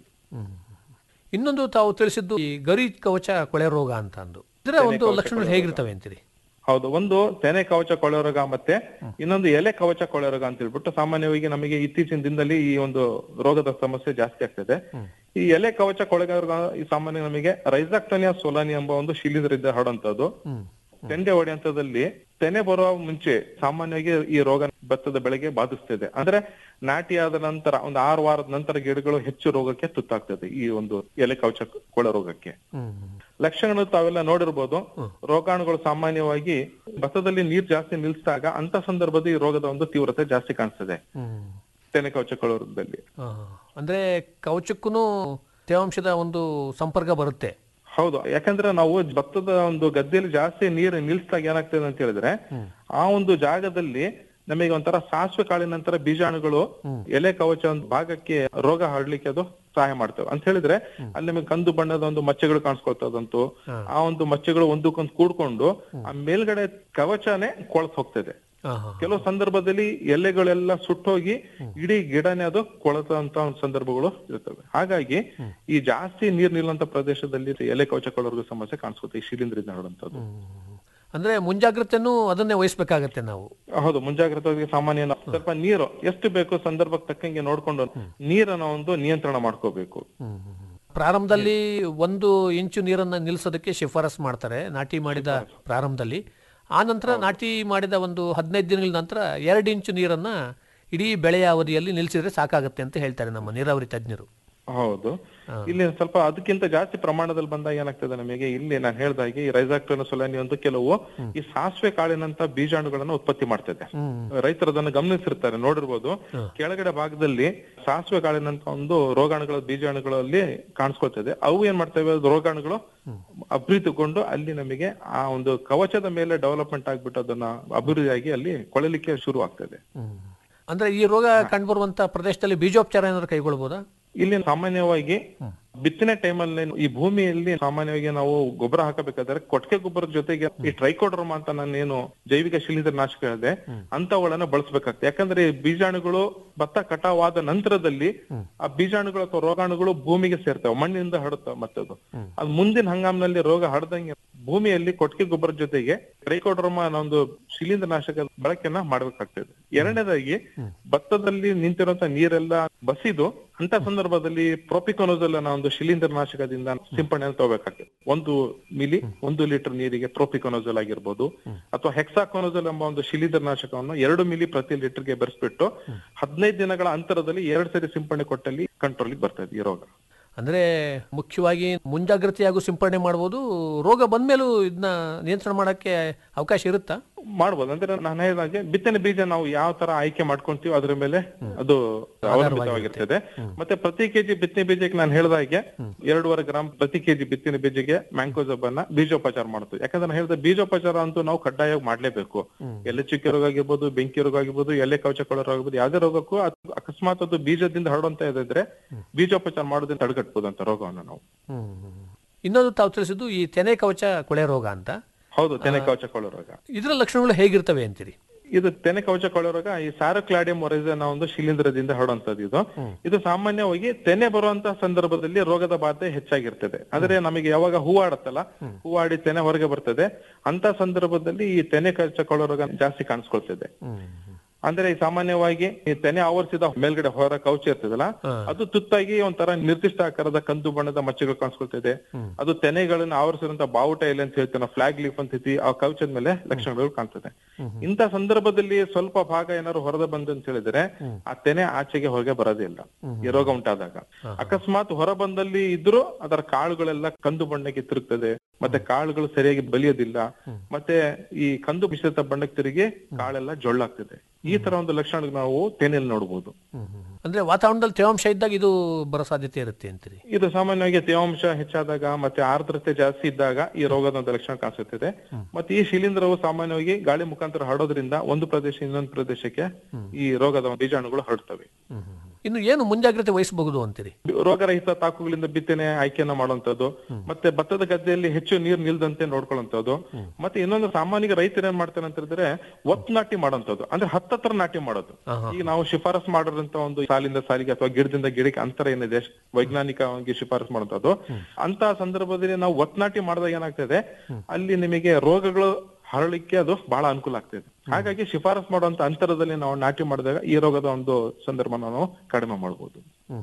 ಇನ್ನೊಂದು ತಾವು ತಿಳಿಸಿದ್ದು ಈ ಗರಿ ಕವಚ ಕೊಳೆ ರೋಗ ಅಂತ ಅಂದು ಇದರ ಒಂದು ಲಕ್ಷಣಗಳು ಹೇಗಿರ್ತವೆ ಅಂತೀರಿ ಹೌದು ಒಂದು ತೆನೆ ಕವಚ ಕೊಳೆ ರೋಗ ಮತ್ತೆ ಇನ್ನೊಂದು ಎಲೆ ಕವಚ ಕೊಳೆ ರೋಗ ಅಂತ ಹೇಳ್ಬಿಟ್ಟು ಸಾಮಾನ್ಯವಾಗಿ ನಮಗೆ ಇತ್ತೀಚಿನ ದಿನದಲ್ಲಿ ಈ ಒಂದು ರೋಗದ ಸಮಸ್ಯೆ ಜಾಸ್ತಿ ಆಗ್ತದೆ ಈ ಎಲೆ ಕವಚ ಕೊಳೆ ರೋಗ ಈ ಸಾಮಾನ್ಯ ನಮಗೆ ರೈಸಾಕ್ಟೋನಿಯಾ ಸೋಲಾನಿ ಎಂಬ ಒಂದು ಶಿಲೀಂಧ್ರದಿಂದ ಹರಡುವಂತದ್ದು ತೆಂಡೆ ಹೊಡೆಯಂತದಲ್ಲಿ ತೆನೆ ಬರುವ ಮುಂಚೆ ಸಾಮಾನ್ಯವಾಗಿ ಈ ರೋಗ ಭತ್ತದ ಬೆಳೆಗೆ ಬಾಧಿಸ್ತದೆ ಅಂದ್ರೆ ನಾಟಿ ಆದ ನಂತರ ಒಂದು ಆರು ವಾರದ ನಂತರ ಗಿಡಗಳು ಹೆಚ್ಚು ರೋಗಕ್ಕೆ ತುತ್ತಾಗ್ತದೆ ಈ ಒಂದು ಎಲೆ ಕವಚ ಕೊಳೆ ರೋಗಕ್ಕೆ ಲಕ್ಷಣಗಳು ತಾವೆಲ್ಲ ನೋಡಿರ್ಬೋದು ರೋಗಾಣುಗಳು ಸಾಮಾನ್ಯವಾಗಿ ಭತ್ತದಲ್ಲಿ ನೀರ್ ಜಾಸ್ತಿ ನಿಲ್ಸಿದಾಗ ಅಂತ ಸಂದರ್ಭದಲ್ಲಿ ಈ ರೋಗದ ಒಂದು ತೀವ್ರತೆ ಜಾಸ್ತಿ ಕಾಣಿಸ್ತದೆ ತೆನೆ ಕವಚ ಕೊಳೆ ರೋಗದಲ್ಲಿ ಆ, ಅಂದ್ರೆ ಕವಚಕ್ಕೂ ತೇವಾಂಶದ ಒಂದು ಸಂಪರ್ಕ ಬರುತ್ತೆ ಹೌದು ಯಾಕಂದ್ರೆ ನಾವು ಭತ್ತದ ಒಂದು ಗದ್ದೆಯಲ್ಲಿ ಜಾಸ್ತಿ ನೀರು ನಿಲ್ಸಿದಾಗ ಏನಾಗ್ತದೆ ಅಂತ ಹೇಳಿದ್ರೆ ಆ ಒಂದು ಜಾಗದಲ್ಲಿ ನಮಗೆ ಒಂಥರ ಸಾಸಿವೆ ಕಾಳಿನ ನಂತರ ಬೀಜಾಣುಗಳು ಎಲೆ ಕವಚ ಒಂದು ಭಾಗಕ್ಕೆ ರೋಗ ಹರಡ್ಲಿಕ್ಕೆ ಅದು ಸಹಾಯ ಮಾಡ್ತವೆ ಅಂತ ಹೇಳಿದ್ರೆ ಅಲ್ಲಿ ನಿಮಗೆ ಕಂದು ಬಣ್ಣದ ಒಂದು ಮಚ್ಚೆಗಳು ಕಾಣಿಸ್ಕೊಳ್ತದಂತೂ ಆ ಒಂದು ಮಚ್ಚೆಗಳು ಒಂದಕ್ಕೊಂದು ಕೂಡ್ಕೊಂಡು ಆ ಮೇಲ್ಗಡೆ ಕವಚನೇ ಕೊಳತ್ ಹೋಗ್ತದೆ ಕೆಲವು ಸಂದರ್ಭದಲ್ಲಿ ಎಲೆಗಳೆಲ್ಲ ಸುಟ್ಟೋಗಿ ಇಡೀ ಗಿಡನೇ ಅದು ಕೊಳತಂತ ಒಂದು ಸಂದರ್ಭಗಳು ಇರ್ತವೆ ಹಾಗಾಗಿ ಈ ಜಾಸ್ತಿ ನೀರ್ ನಿಲ್ಲಂತ ಪ್ರದೇಶದಲ್ಲಿ ಎಲೆ ಕವಚ ಕೊಳೋರ್ಗು ಸಮಸ್ಯೆ ಕಾಣಿಸುತ್ತೆ ಈ ಶಿಲೀಂಧ್ರದಿಂದ ಹರಡುವಂತದ್ದು ಅಂದ್ರೆ ಮುಂಜಾಗ್ರತೆನೂ ಅದನ್ನೇ ವಹಿಸ್ಬೇಕಾಗತ್ತೆ ನಾವು ಹೌದು ಮುಂಜಾಗ್ರತೆ ಸಾಮಾನ್ಯ ನಾವು ಸ್ವಲ್ಪ ನೀರು ಎಷ್ಟು ಬೇಕು ಸಂದರ್ಭಕ್ಕೆ ತಕ್ಕಂಗೆ ನೋಡ್ಕೊಂಡು ನೀರನ್ನ ಒಂದು ನಿಯಂತ್ರಣ ಮಾಡ್ಕೋಬೇಕು ಪ್ರಾರಂಭದಲ್ಲಿ ಒಂದು ಇಂಚು ನೀರನ್ನ ನಿಲ್ಲಿಸೋದಕ್ಕೆ ಶಿಫಾರಸ್ ಮಾಡ್ತಾರೆ ನಾಟಿ ಮಾಡಿದ ಪ್ರಾರಂಭದಲ್ಲಿ ಆ ನಂತರ ನಾಟಿ ಮಾಡಿದ ಒಂದು ಹದಿನೈದು ದಿನಗಳ ನಂತರ ಎರಡು ಇಂಚು ನೀರನ್ನ ಇಡೀ ಬೆಳೆಯ ಅವಧಿಯಲ್ಲಿ ನಿಲ್ಲಿಸಿದ್ರೆ ಸಾಕಾಗುತ್ತೆ ಅಂತ ಹೇಳ್ತಾರೆ ನಮ್ಮ ನೀರಾವರಿ ತಜ್ಞರು ಹೌದು ಇಲ್ಲಿ ಸ್ವಲ್ಪ ಅದಕ್ಕಿಂತ ಜಾಸ್ತಿ ಪ್ರಮಾಣದಲ್ಲಿ ಬಂದಾಗ ಏನಾಗ್ತದೆ ನಮಗೆ ಇಲ್ಲಿ ನಾನು ಹೇಳ್ದಾಗೆ ಈ ರೈಸಾಕ್ಟೋನ ಸೊಲಾನಿ ಒಂದು ಕೆಲವು ಈ ಸಾಸಿವೆ ಕಾಳಿನಂತ ಬೀಜಾಣುಗಳನ್ನ ಉತ್ಪತ್ತಿ ಮಾಡ್ತದೆ ರೈತರು ಅದನ್ನು ಗಮನಿಸಿರ್ತಾರೆ ನೋಡಿರ್ಬೋದು ಕೆಳಗಡೆ ಭಾಗದಲ್ಲಿ ಸಾಸಿವೆ ಕಾಳಿನಂತ ಒಂದು ರೋಗಾಣುಗಳ ಬೀಜಾಣುಗಳಲ್ಲಿ ಕಾಣಿಸ್ಕೊಳ್ತದೆ ಅವು ಏನ್ ಮಾಡ್ತವೆ ಅದು ರೋಗಾಣುಗಳು ಅಭಿವೃದ್ಧಿಗೊಂಡು ಅಲ್ಲಿ ನಮಗೆ ಆ ಒಂದು ಕವಚದ ಮೇಲೆ ಡೆವಲಪ್ಮೆಂಟ್ ಆಗ್ಬಿಟ್ಟು ಅದನ್ನ ಅಭಿವೃದ್ಧಿಯಾಗಿ ಅಲ್ಲಿ ಕೊಳಲಿಕ್ಕೆ ಶುರು ಆಗ್ತದೆ ಅಂದ್ರೆ ಈ ರೋಗ ಕಂಡುಬರುವಂತ ಪ್ರದೇಶದಲ್ಲಿ ಬೀಜೋಪಚಾರ ಏನಾದ್ರು ಕೈಗೊಳ್ಬೋದಾ ಇಲ್ಲಿ ಸಾಮಾನ್ಯವಾಗಿ ಬಿತ್ತನೆ ಟೈಮಲ್ಲಿ ಈ ಭೂಮಿಯಲ್ಲಿ ಸಾಮಾನ್ಯವಾಗಿ ನಾವು ಗೊಬ್ಬರ ಹಾಕಬೇಕಾದ್ರೆ ಕೊಟ್ಟಿಗೆ ಗೊಬ್ಬರದ ಜೊತೆಗೆ ಈ ಟ್ರೈಕೋಡ್ರಮ ಅಂತ ನಾನೇನು ಜೈವಿಕ ಶಿಲೀಂಧ್ರ ನಾಶಕ ಹೇಳಿದೆ ಅಂತವುಗಳನ್ನ ಬಳಸಬೇಕಾಗ್ತದೆ ಯಾಕಂದ್ರೆ ಈ ಬೀಜಾಣುಗಳು ಭತ್ತ ಕಟಾವಾದ ನಂತರದಲ್ಲಿ ಆ ಬೀಜಾಣುಗಳು ಅಥವಾ ರೋಗಾಣುಗಳು ಭೂಮಿಗೆ ಸೇರ್ತವೆ ಮಣ್ಣಿನಿಂದ ಹರಡುತ್ತವೆ ಮತ್ತೆ ಅದು ಅದು ಮುಂದಿನ ಹಂಗಾಮಿನಲ್ಲಿ ರೋಗ ಹರದಂಗೆ ಭೂಮಿಯಲ್ಲಿ ಕೊಟ್ಟಿಗೆ ಗೊಬ್ಬರದ ಜೊತೆಗೆ ಟ್ರೈಕೋಡ್ರಮ ಅನ್ನೋ ಒಂದು ಶಿಲೀಂಧ್ರ ನಾಶಕ ಬಳಕೆಯನ್ನ ಮಾಡ್ಬೇಕಾಗ್ತದೆ ಎರಡನೇದಾಗಿ ಭತ್ತದಲ್ಲಿ ನಿಂತಿರುವಂತ ನೀರೆಲ್ಲ ಬಸಿದು ಅಂತ ಸಂದರ್ಭದಲ್ಲಿ ಪ್ರೋಪಿಕೊನೋಜಲ್ ಅನ್ನೋ ಒಂದು ಶಿಲೀಂಧ್ರ ನಾಶಕದಿಂದ ಸಿಂಪಡಣೆ ತಗೋಬೇಕಾಗ್ತದೆ ಒಂದು ಮಿಲಿ ಒಂದು ಲೀಟರ್ ನೀರಿಗೆ ಪ್ರೋಪಿಕೊನೋಜಲ್ ಆಗಿರ್ಬೋದು ಅಥವಾ ಹೆಕ್ಸಾಕೊನೋಜಲ್ ಎಂಬ ಒಂದು ಶಿಲೀಂಧ್ರ ನಾಶಕವನ್ನು ಎರಡು ಮಿಲಿ ಪ್ರತಿ ಲೀಟರ್ಗೆ ಬೆರೆಸ್ಬಿಟ್ಟು ಹದಿನೈದು ದಿನಗಳ ಅಂತರದಲ್ಲಿ ಎರಡು ಸರಿ ಸಿಂಪಡಣೆ ಕೊಟ್ಟಲ್ಲಿ ಕಂಟ್ರೋಲಿಗೆ ಬರ್ತದೆ ಈ ರೋಗ ಅಂದ್ರೆ ಮುಖ್ಯವಾಗಿ ಮುಂಜಾಗ್ರತೆಯಾಗೂ ಸಿಂಪಡಣೆ ಮಾಡ್ಬೋದು ರೋಗ ಬಂದ್ಮೇಲೂ ಇದನ್ನ ನಿಯಂತ್ರಣ ಮಾಡಕ್ಕೆ ಅವಕಾಶ ಇರುತ್ತಾ ಮಾಡ್ಬೋದು ಅಂದ್ರೆ ನಾನು ಹೇಳಿದಾಗೆ ಬಿತ್ತನೆ ಬೀಜ ನಾವು ಯಾವ ತರ ಆಯ್ಕೆ ಮಾಡ್ಕೊಂತೀವಿ ಅದ್ರ ಮೇಲೆ ಅದು ಅವಲಂಬಿತವಾಗಿರ್ತದೆ ಮತ್ತೆ ಪ್ರತಿ ಕೆಜಿ ಬಿತ್ತನೆ ಬೀಜಕ್ಕೆ ನಾನು ಹೇಳಿದಾಗೆ ಎರಡೂವರೆ ಗ್ರಾಮ್ ಪ್ರತಿ ಕೆಜಿ ಬಿತ್ತನೆ ಬೀಜಕ್ಕೆ ಮ್ಯಾಂಕೋಸಬ್ ಅನ್ನ ಬೀಜೋಪಚಾರ ಮಾಡುತ್ತೆ ಯಾಕಂದ್ರೆ ನಾನು ಹೇಳಿದ ಬೀಜೋಪಚಾರ ಅಂತೂ ನಾವು ಕಡ್ಡಾಯವಾಗಿ ಮಾಡ್ಲೇಬೇಕು ಎಲೆ ಚುಕ್ಕೆ ರೋಗ ಆಗಿರ್ಬೋದು ಬೆಂಕಿ ರೋಗ ಆಗಿರ್ಬೋದು ಎಲೆ ಕವಚ ರೋಗ ಆಗಿರ್ಬೋದು ಯಾವ್ದೇ ರೋಗಕ್ಕೂ ಅದು ಅಕಸ್ಮಾತ್ ಅದು ಬೀಜದಿಂದ ಹರಡುವಂತ ಇದ್ರೆ ಬೀಜೋಪಚಾರ ಮಾಡೋದ್ರಿಂದ ತಡೆಗಟ್ಬೋದು ಅಂತ ರೋಗವನ್ನು ನಾವು ಇನ್ನೊಂದು ತಾವು ತಿಳಿಸಿದ್ದು ಈ ತೆನೆ ಕವಚ ಕೊಳೆ ರೋಗ ಅಂತ ಹೌದು ತೆನೆ ಕವಚ ರೋಗ ಇದರ ಲಕ್ಷಣಗಳು ಹೇಗಿರ್ತವೆ ಅಂತೀರಿ ಇದು ತೆನೆ ಕವಚ ರೋಗ ಈ ಸ್ಯಾರೋಕ್ಲಾಡಿಯಂ ಒರೈಸ್ ಅನ್ನೋ ಒಂದು ಶಿಲೀಂಧ್ರದಿಂದ ಹರಡುವಂತದ್ದು ಇದು ಇದು ಸಾಮಾನ್ಯವಾಗಿ ತೆನೆ ಬರುವಂತಹ ಸಂದರ್ಭದಲ್ಲಿ ರೋಗದ ಬಾಧೆ ಹೆಚ್ಚಾಗಿರ್ತದೆ ಅಂದ್ರೆ ನಮಗೆ ಯಾವಾಗ ಹೂವಾಡತ್ತಲ್ಲ ಹೂವಾಡಿ ತೆನೆ ಹೊರಗೆ ಬರ್ತದೆ ಅಂತ ಸಂದರ್ಭದಲ್ಲಿ ಈ ತೆನೆ ಕವಚ ರೋಗ ಜಾಸ್ತಿ ಕಾಣಿಸ್ಕೊಳ್ತದೆ ಅಂದ್ರೆ ಈ ಸಾಮಾನ್ಯವಾಗಿ ಈ ತೆನೆ ಆವರಿಸಿದ ಮೇಲ್ಗಡೆ ಹೊರ ಕವಚ ಇರ್ತದಲ್ಲ ಅದು ತುತ್ತಾಗಿ ಒಂಥರ ನಿರ್ದಿಷ್ಟ ಆಕಾರದ ಕಂದು ಬಣ್ಣದ ಮಚ್ಚೆಗಳು ಕಾಣಿಸ್ಕೊಳ್ತಿದೆ ಅದು ತೆನೆಗಳನ್ನ ಆವರಿಸಿರುವಂತ ಬಾವುಟ ಎಲೆ ಅಂತ ಹೇಳ್ತೀವಿ ನಾವು ಫ್ಲಾಗ್ ಲೀಫ್ ಅಂತ ಹೇಳ್ತೀವಿ ಆ ಕವಚದ ಮೇಲೆ ಲಕ್ಷಣಗಳು ಕಾಣ್ತದೆ ಇಂಥ ಸಂದರ್ಭದಲ್ಲಿ ಸ್ವಲ್ಪ ಭಾಗ ಏನಾದ್ರು ಹೊರದ ಬಂದು ಅಂತ ಹೇಳಿದ್ರೆ ಆ ತೆನೆ ಆಚೆಗೆ ಹೊರಗೆ ಬರೋದೇ ಇಲ್ಲ ಈ ರೋಗ ಉಂಟಾದಾಗ ಅಕಸ್ಮಾತ್ ಹೊರ ಬಂದಲ್ಲಿ ಇದ್ರೂ ಅದರ ಕಾಳುಗಳೆಲ್ಲ ಕಂದು ಬಣ್ಣಕ್ಕೆ ತಿರುಗ್ತದೆ ಮತ್ತೆ ಕಾಳುಗಳು ಸರಿಯಾಗಿ ಬಲಿಯೋದಿಲ್ಲ ಮತ್ತೆ ಈ ಕಂದು ಮಿಶ್ರಿತ ಬಣ್ಣಕ್ಕೆ ತಿರುಗಿ ಕಾಳೆಲ್ಲ ಜೊಳ್ಳಾಗ್ತದೆ ಈ ತರ ಒಂದು ಲಕ್ಷಣ ನಾವು ತೆನೆಯಲ್ಲಿ ನೋಡಬಹುದು ಅಂದ್ರೆ ವಾತಾವರಣದಲ್ಲಿ ತೇವಾಂಶ ಇದ್ದಾಗ ಇದು ಬರೋ ಸಾಧ್ಯತೆ ಇರುತ್ತೆ ಅಂತೀರಿ ಇದು ಸಾಮಾನ್ಯವಾಗಿ ತೇವಾಂಶ ಹೆಚ್ಚಾದಾಗ ಮತ್ತೆ ಆರ್ದ್ರತೆ ಜಾಸ್ತಿ ಇದ್ದಾಗ ಈ ರೋಗದ ಒಂದು ಲಕ್ಷಣ ಕಾಣಿಸುತ್ತದೆ ಮತ್ತೆ ಈ ಶಿಲೀಂಧ್ರವು ಸಾಮಾನ್ಯವಾಗಿ ಗಾಳಿ ಮುಖಾಂತರ ಹರಡೋದ್ರಿಂದ ಒಂದು ಪ್ರದೇಶ ಇನ್ನೊಂದು ಪ್ರದೇಶಕ್ಕೆ ಈ ರೋಗದ ಬೀಜಾಣುಗಳು ಹರಡ್ತವೆ ಇನ್ನು ಏನು ಮುಂಜಾಗ್ರತೆ ವಹಿಸಬಹುದು ಅಂತೀರಿ ರೋಗರಹಿತ ತಾಕುಗಳಿಂದ ಬಿತ್ತನೆ ಆಯ್ಕೆಯನ್ನ ಮಾಡುವಂತದ್ದು ಮತ್ತೆ ಭತ್ತದ ಗದ್ದೆಯಲ್ಲಿ ಹೆಚ್ಚು ನೀರು ನಿಲ್ದಂತೆ ನೋಡ್ಕೊಳ್ಳುವಂತದ್ದು ಮತ್ತೆ ಇನ್ನೊಂದು ಸಾಮಾನ್ಯ ರೈತರು ಏನ್ ಮಾಡ್ತಾರೆ ಅಂತ ಹೇಳಿದ್ರೆ ಒತ್ ನಾಟಿ ಮಾಡುವಂತದ್ದು ಅಂದ್ರೆ ಹತ್ತತ್ರ ನಾಟಿ ಮಾಡೋದು ಈಗ ನಾವು ಶಿಫಾರಸ್ ಮಾಡಿರೋಂತ ಒಂದು ಸಾಲಿಂದ ಸಾಲಿಗೆ ಅಥವಾ ಗಿಡದಿಂದ ಗಿಡಕ್ಕೆ ಅಂತರ ಏನಿದೆ ವೈಜ್ಞಾನಿಕವಾಗಿ ಶಿಫಾರಸ್ ಮಾಡುವಂತದ್ದು ಅಂತ ಸಂದರ್ಭದಲ್ಲಿ ನಾವು ಒತ್ ನಾಟಿ ಮಾಡಿದಾಗ ಏನಾಗ್ತದೆ ಅಲ್ಲಿ ನಿಮಗೆ ರೋಗಗಳು ಹರಳಿಕ್ಕೆ ಅದು ಬಹಳ ಅನುಕೂಲ ಆಗ್ತದೆ ಹಾಗಾಗಿ ಶಿಫಾರಸ್ ಮಾಡುವಂತ ಅಂತರದಲ್ಲಿ ನಾವು ನಾಟಿ ಮಾಡಿದಾಗ ಈ ರೋಗದ ಒಂದು ಸಂದರ್ಭ ನಾವು ಕಡಿಮೆ ಮಾಡಬಹುದು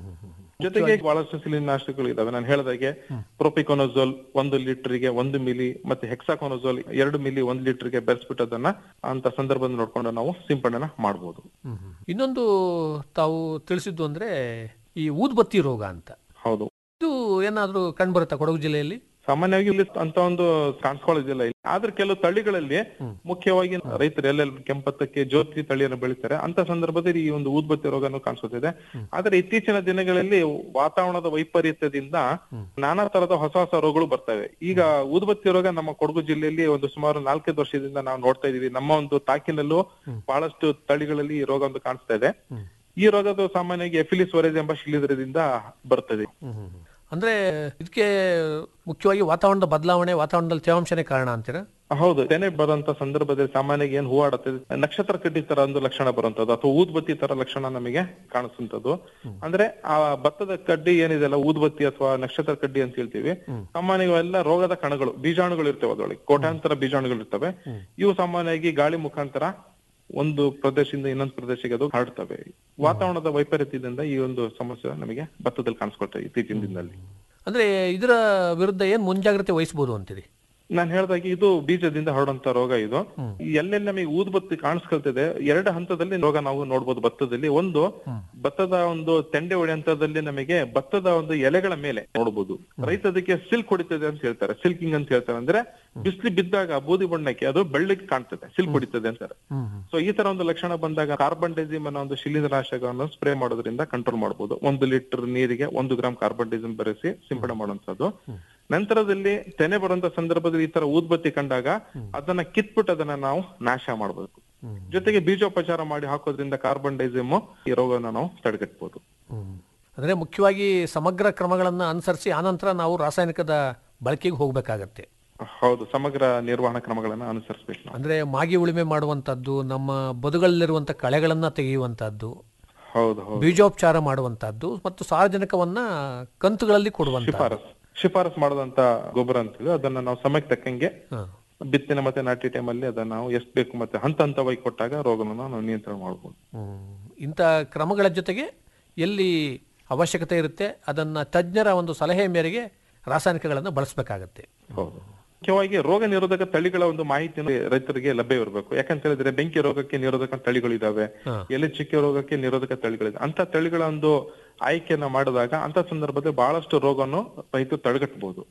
ಜೊತೆಗೆ ಬಹಳಷ್ಟು ಶಿಲೀನಾಶಕಗಳು ಇದಾವೆ ನಾನು ಹೇಳಿದಾಗೆ ಪ್ರೊಪಿಕೊನೋಜೋಲ್ ಒಂದು ಲೀಟರ್ಗೆ ಒಂದು ಮಿಲಿ ಮತ್ತೆ ಹೆಕ್ಸಾಕೊನೋಜೋಲ್ ಎರಡು ಮಿಲಿ ಒಂದು ಲೀಟರ್ಗೆ ಬೆರೆಸ್ಬಿಟ್ಟು ಅದನ್ನ ಅಂತ ಸಂದರ್ಭದಲ್ಲಿ ನೋಡ್ಕೊಂಡು ನಾವು ಸಿಂಪಡಣೆ ಮಾಡಬಹುದು ಇನ್ನೊಂದು ತಾವು ತಿಳಿಸಿದ್ದು ಅಂದ್ರೆ ಈ ಊದ್ಬತ್ತಿ ರೋಗ ಅಂತ ಹೌದು ಇದು ಏನಾದ್ರೂ ಕಂಡುಬರುತ್ತಾ ಕೊಡಗು ಜಿಲ್ಲೆಯಲ್ಲಿ ಸಾಮಾನ್ಯವಾಗಿ ಇಲ್ಲಿ ಅಂತ ಒಂದು ಕಾಣಿಸ್ಕೊಳ್ಳೋದಿಲ್ಲ ಇಲ್ಲಿ ಆದ್ರೆ ಕೆಲವು ತಳಿಗಳಲ್ಲಿ ಮುಖ್ಯವಾಗಿ ರೈತರು ಎಲ್ಲೆಲ್ಲ ಕೆಂಪತ್ತಕ್ಕೆ ಜ್ಯೋತಿ ತಳಿಯನ್ನು ಬೆಳಿತಾರೆ ಅಂತ ಸಂದರ್ಭದಲ್ಲಿ ಈ ಒಂದು ಊದ್ಬತ್ತಿ ರೋಗನು ಕಾಣಿಸುತ್ತಿದೆ ಆದ್ರೆ ಇತ್ತೀಚಿನ ದಿನಗಳಲ್ಲಿ ವಾತಾವರಣದ ವೈಪರೀತ್ಯದಿಂದ ನಾನಾ ತರದ ಹೊಸ ಹೊಸ ರೋಗಗಳು ಬರ್ತವೆ ಈಗ ಊದ್ಬತ್ತಿ ರೋಗ ನಮ್ಮ ಕೊಡಗು ಜಿಲ್ಲೆಯಲ್ಲಿ ಒಂದು ಸುಮಾರು ನಾಲ್ಕೈದು ವರ್ಷದಿಂದ ನಾವು ನೋಡ್ತಾ ಇದೀವಿ ನಮ್ಮ ಒಂದು ತಾಕಿನಲ್ಲೂ ಬಹಳಷ್ಟು ತಳಿಗಳಲ್ಲಿ ಈ ರೋಗ ಒಂದು ಕಾಣಿಸ್ತಾ ಇದೆ ಈ ರೋಗದ ಸಾಮಾನ್ಯವಾಗಿ ಎಫಿಲಿಸ್ ವರೇಜ್ ಎಂಬ ಶಿಲೀಂಧ್ರದಿಂದ ಬರ್ತದೆ ಅಂದ್ರೆ ಇದಕ್ಕೆ ಮುಖ್ಯವಾಗಿ ವಾತಾವರಣದ ಬದಲಾವಣೆ ವಾತಾವರಣದಲ್ಲಿ ತೇವಾಂಶನೇ ಕಾರಣ ಅಂತೀರಾ ಹೌದು ತೆನೆ ಬರುವಂತ ಸಂದರ್ಭದಲ್ಲಿ ಸಾಮಾನ್ಯವಾಗಿ ಏನ್ ಹೂವಾಡುತ್ತೆ ನಕ್ಷತ್ರ ಕಡ್ಡಿ ತರ ಒಂದು ಲಕ್ಷಣ ಬರುವಂತದ್ದು ಅಥವಾ ಊದ್ಬತ್ತಿ ತರ ಲಕ್ಷಣ ನಮಗೆ ಕಾಣಿಸುವಂತದ್ದು ಅಂದ್ರೆ ಆ ಭತ್ತದ ಕಡ್ಡಿ ಏನಿದೆ ಅಲ್ಲ ಊದ್ಬತ್ತಿ ಅಥವಾ ನಕ್ಷತ್ರ ಕಡ್ಡಿ ಅಂತ ಹೇಳ್ತೀವಿ ಸಾಮಾನ್ಯವಾಗಿ ಎಲ್ಲ ರೋಗದ ಕಣಗಳು ಬೀಜಾಣುಗಳು ಇರ್ತವೆ ಅದ್ರೊಳಗೆ ಕೋಟ್ಯಾಂತರ ಬೀಜಾಣುಗಳು ಇರ್ತವೆ ಇವು ಸಾಮಾನ್ಯವಾಗಿ ಗಾಳಿ ಮುಖಾಂತರ ಒಂದು ಪ್ರದೇಶದಿಂದ ಇನ್ನೊಂದು ಪ್ರದೇಶಕ್ಕೆ ಅದು ಹರಡ್ತವೆ ವಾತಾವರಣದ ವೈಪರೀತ್ಯದಿಂದ ಈ ಒಂದು ಸಮಸ್ಯೆ ನಮಗೆ ಭತ್ತದಲ್ಲಿ ಕಾಣಿಸ್ಕೊಳ್ತವೆ ಇತ್ತೀಚಿನ ದಿನದಲ್ಲಿ ಅಂದ್ರೆ ಇದರ ವಿರುದ್ಧ ಏನ್ ಮುಂಜಾಗ್ರತೆ ವಹಿಸಬಹುದು ಅಂತೀರಿ ನಾನು ಹೇಳ್ದಾಗೆ ಇದು ಬೀಜದಿಂದ ಹರಡುವಂತ ರೋಗ ಇದು ಎಲ್ಲೆಲ್ಲಿ ನಮಗೆ ಊದ್ಬತ್ತಿ ಕಾಣಿಸ್ಕೊಳ್ತಿದೆ ಎರಡು ಹಂತದಲ್ಲಿ ರೋಗ ನಾವು ನೋಡ್ಬೋದು ಭತ್ತದಲ್ಲಿ ಒಂದು ಭತ್ತದ ಒಂದು ತೆಂಡೆ ಹೊಡೆ ಹಂತದಲ್ಲಿ ನಮಗೆ ಭತ್ತದ ಒಂದು ಎಲೆಗಳ ಮೇಲೆ ನೋಡಬಹುದು ರೈತ ಅದಕ್ಕೆ ಸಿಲ್ಕ್ ಹೊಡಿತದೆ ಅಂತ ಹೇಳ್ತಾರೆ ಸಿಲ್ಕಿಂಗ್ ಅಂತ ಹೇಳ್ತಾರೆ ಅಂದ್ರೆ ಬಿಸಿಲು ಬಿದ್ದಾಗ ಬೂದಿ ಬಣ್ಣಕ್ಕೆ ಅದು ಬೆಳ್ಳಗೆ ಕಾಣ್ತದೆ ಸಿಲ್ಕ್ ಹೊಡಿತದೆ ಅಂತಾರೆ ಸೊ ಈ ತರ ಒಂದು ಲಕ್ಷಣ ಬಂದಾಗ ಕಾರ್ಬನ್ ಡೈಸಿಮ್ ಅನ್ನೋ ಒಂದು ಶಿಲೀಂಧ್ರನಾಶಕವನ್ನು ಸ್ಪ್ರೇ ಮಾಡೋದ್ರಿಂದ ಕಂಟ್ರೋಲ್ ಮಾಡಬಹುದು ಒಂದು ಲೀಟರ್ ನೀರಿಗೆ ಒಂದು ಗ್ರಾಮ್ ಕಾರ್ಬನ್ ಡೈಸಿಮ್ ಬೆರೆಸಿ ಸಿಂಪಡಣೆ ಮಾಡುವಂತದ್ದು ನಂತರದಲ್ಲಿ ತೆನೆ ಬರುವಂತ ಸಂದರ್ಭದಲ್ಲಿ ಈ ತರ ಊದ್ಬತ್ತಿ ಕಂಡಾಗ ಅದನ್ನ ಕಿತ್ಬಿಟ್ಟು ಅದನ್ನ ನಾವು ನಾಶ ಮಾಡಬೇಕು ಜೊತೆಗೆ ಬೀಜೋಪಚಾರ ಮಾಡಿ ಹಾಕೋದ್ರಿಂದ ಕಾರ್ಬನ್ ಡೈಸಿಮ್ ಈ ರೋಗವನ್ನು ನಾವು ತಡೆಗಟ್ಟಬಹುದು ಅಂದ್ರೆ ಮುಖ್ಯವಾಗಿ ಸಮಗ್ರ ಕ್ರಮಗಳನ್ನ ಅನುಸರಿಸಿ ಆನಂತರ ನಾವು ರಾಸಾಯನಿಕದ ಬಳಕೆಗೆ ಹೋಗ್ಬೇಕಾಗತ್ತೆ ಹೌದು ಸಮಗ್ರ ನಿರ್ವಹಣಾ ಕ್ರಮಗಳನ್ನ ಅನುಸರಿಸಬೇಕು ನಾವು ಅಂದ್ರೆ ಮಾಗಿ ಉಳುಮೆ ಮಾಡುವಂತದ್ದು ನಮ್ಮ ಬದುಗಳಲ್ಲಿರುವಂತ ಕಳೆಗಳನ್ನ ತೆಗೆಯುವಂತದ್ದು ಹೌದು ಹೌದು ಬೀಜೋಪಚಾರ ಮಾಡುವಂತದ್ದು ಮತ್ತು ಸಾರ್ವಜನಿಕವನ್ನ ಕಂತುಗಳಲ್ಲಿ ಕೊಡುವಂತ ಶಿಫಾರಸ್ ಶಿಫಾರಸ್ ಮಾಡದಂತ ಗೊಬ್ಬರ ಅಂತೀವಿ ಅದನ್ನ ನಾವು ಸಮಯಕ್ಕೆ ತಕ್ಕಂಗೆ ಬಿತ್ತನೆ ಮತ್ತೆ ನಾಟಿ ಟೈಮಲ್ಲಿ ಅದನ್ನ ನಾವು ಎಷ್ಟು ಬೇಕು ಮತ್ತೆ ಹಂತ ಹಂತವಾಗಿ ಕೊಟ್ಟಾಗ ರೋಗವನ್ನು ನಾವು ನಿಯಂತ್ರಣ ಮಾಡಬಹುದು ಇಂಥ ಕ್ರಮಗಳ ಜೊತೆಗೆ ಎಲ್ಲಿ ಅವಶ್ಯಕತೆ ಇರುತ್ತೆ ಅದನ್ನ ತಜ್ಞರ ಒಂದು ಸಲಹೆ ಮೇರೆಗೆ ರಾಸಾಯನಿಕಗಳನ್ನು ಬಳಸಬೇಕಾಗತ್ತೆ ಹೌದು ಮುಖ್ಯವಾಗಿ ರೋಗ ನಿರೋಧಕ ತಳಿಗಳ ಒಂದು ಮಾಹಿತಿಯನ್ನು ರೈತರಿಗೆ ಲಭ್ಯವಿರಬೇಕು ಯಾಕಂತ ಹೇಳಿದ್ರೆ ಬೆಂಕಿ ರೋಗಕ್ಕೆ ನಿರೋಧಕ ತಳಿಗಳಿದಾವೆ ಎಲೆ ಚಿಕ್ಕ ರೋಗಕ್ಕೆ ನಿರೋಧಕ ತಳಿಗಳಿದೆ ಅಂತ ತಳಿಗಳ ಒಂದು ಆಯ್ಕೆಯನ್ನ ಮಾಡಿದಾಗ ಅಂತ ಸಂದರ್ಭದಲ್ಲಿ ಬಹಳಷ್ಟು ರೋಗವನ್ನು ರೈತರು ತಡೆಗಟ್ಟಬಹುದು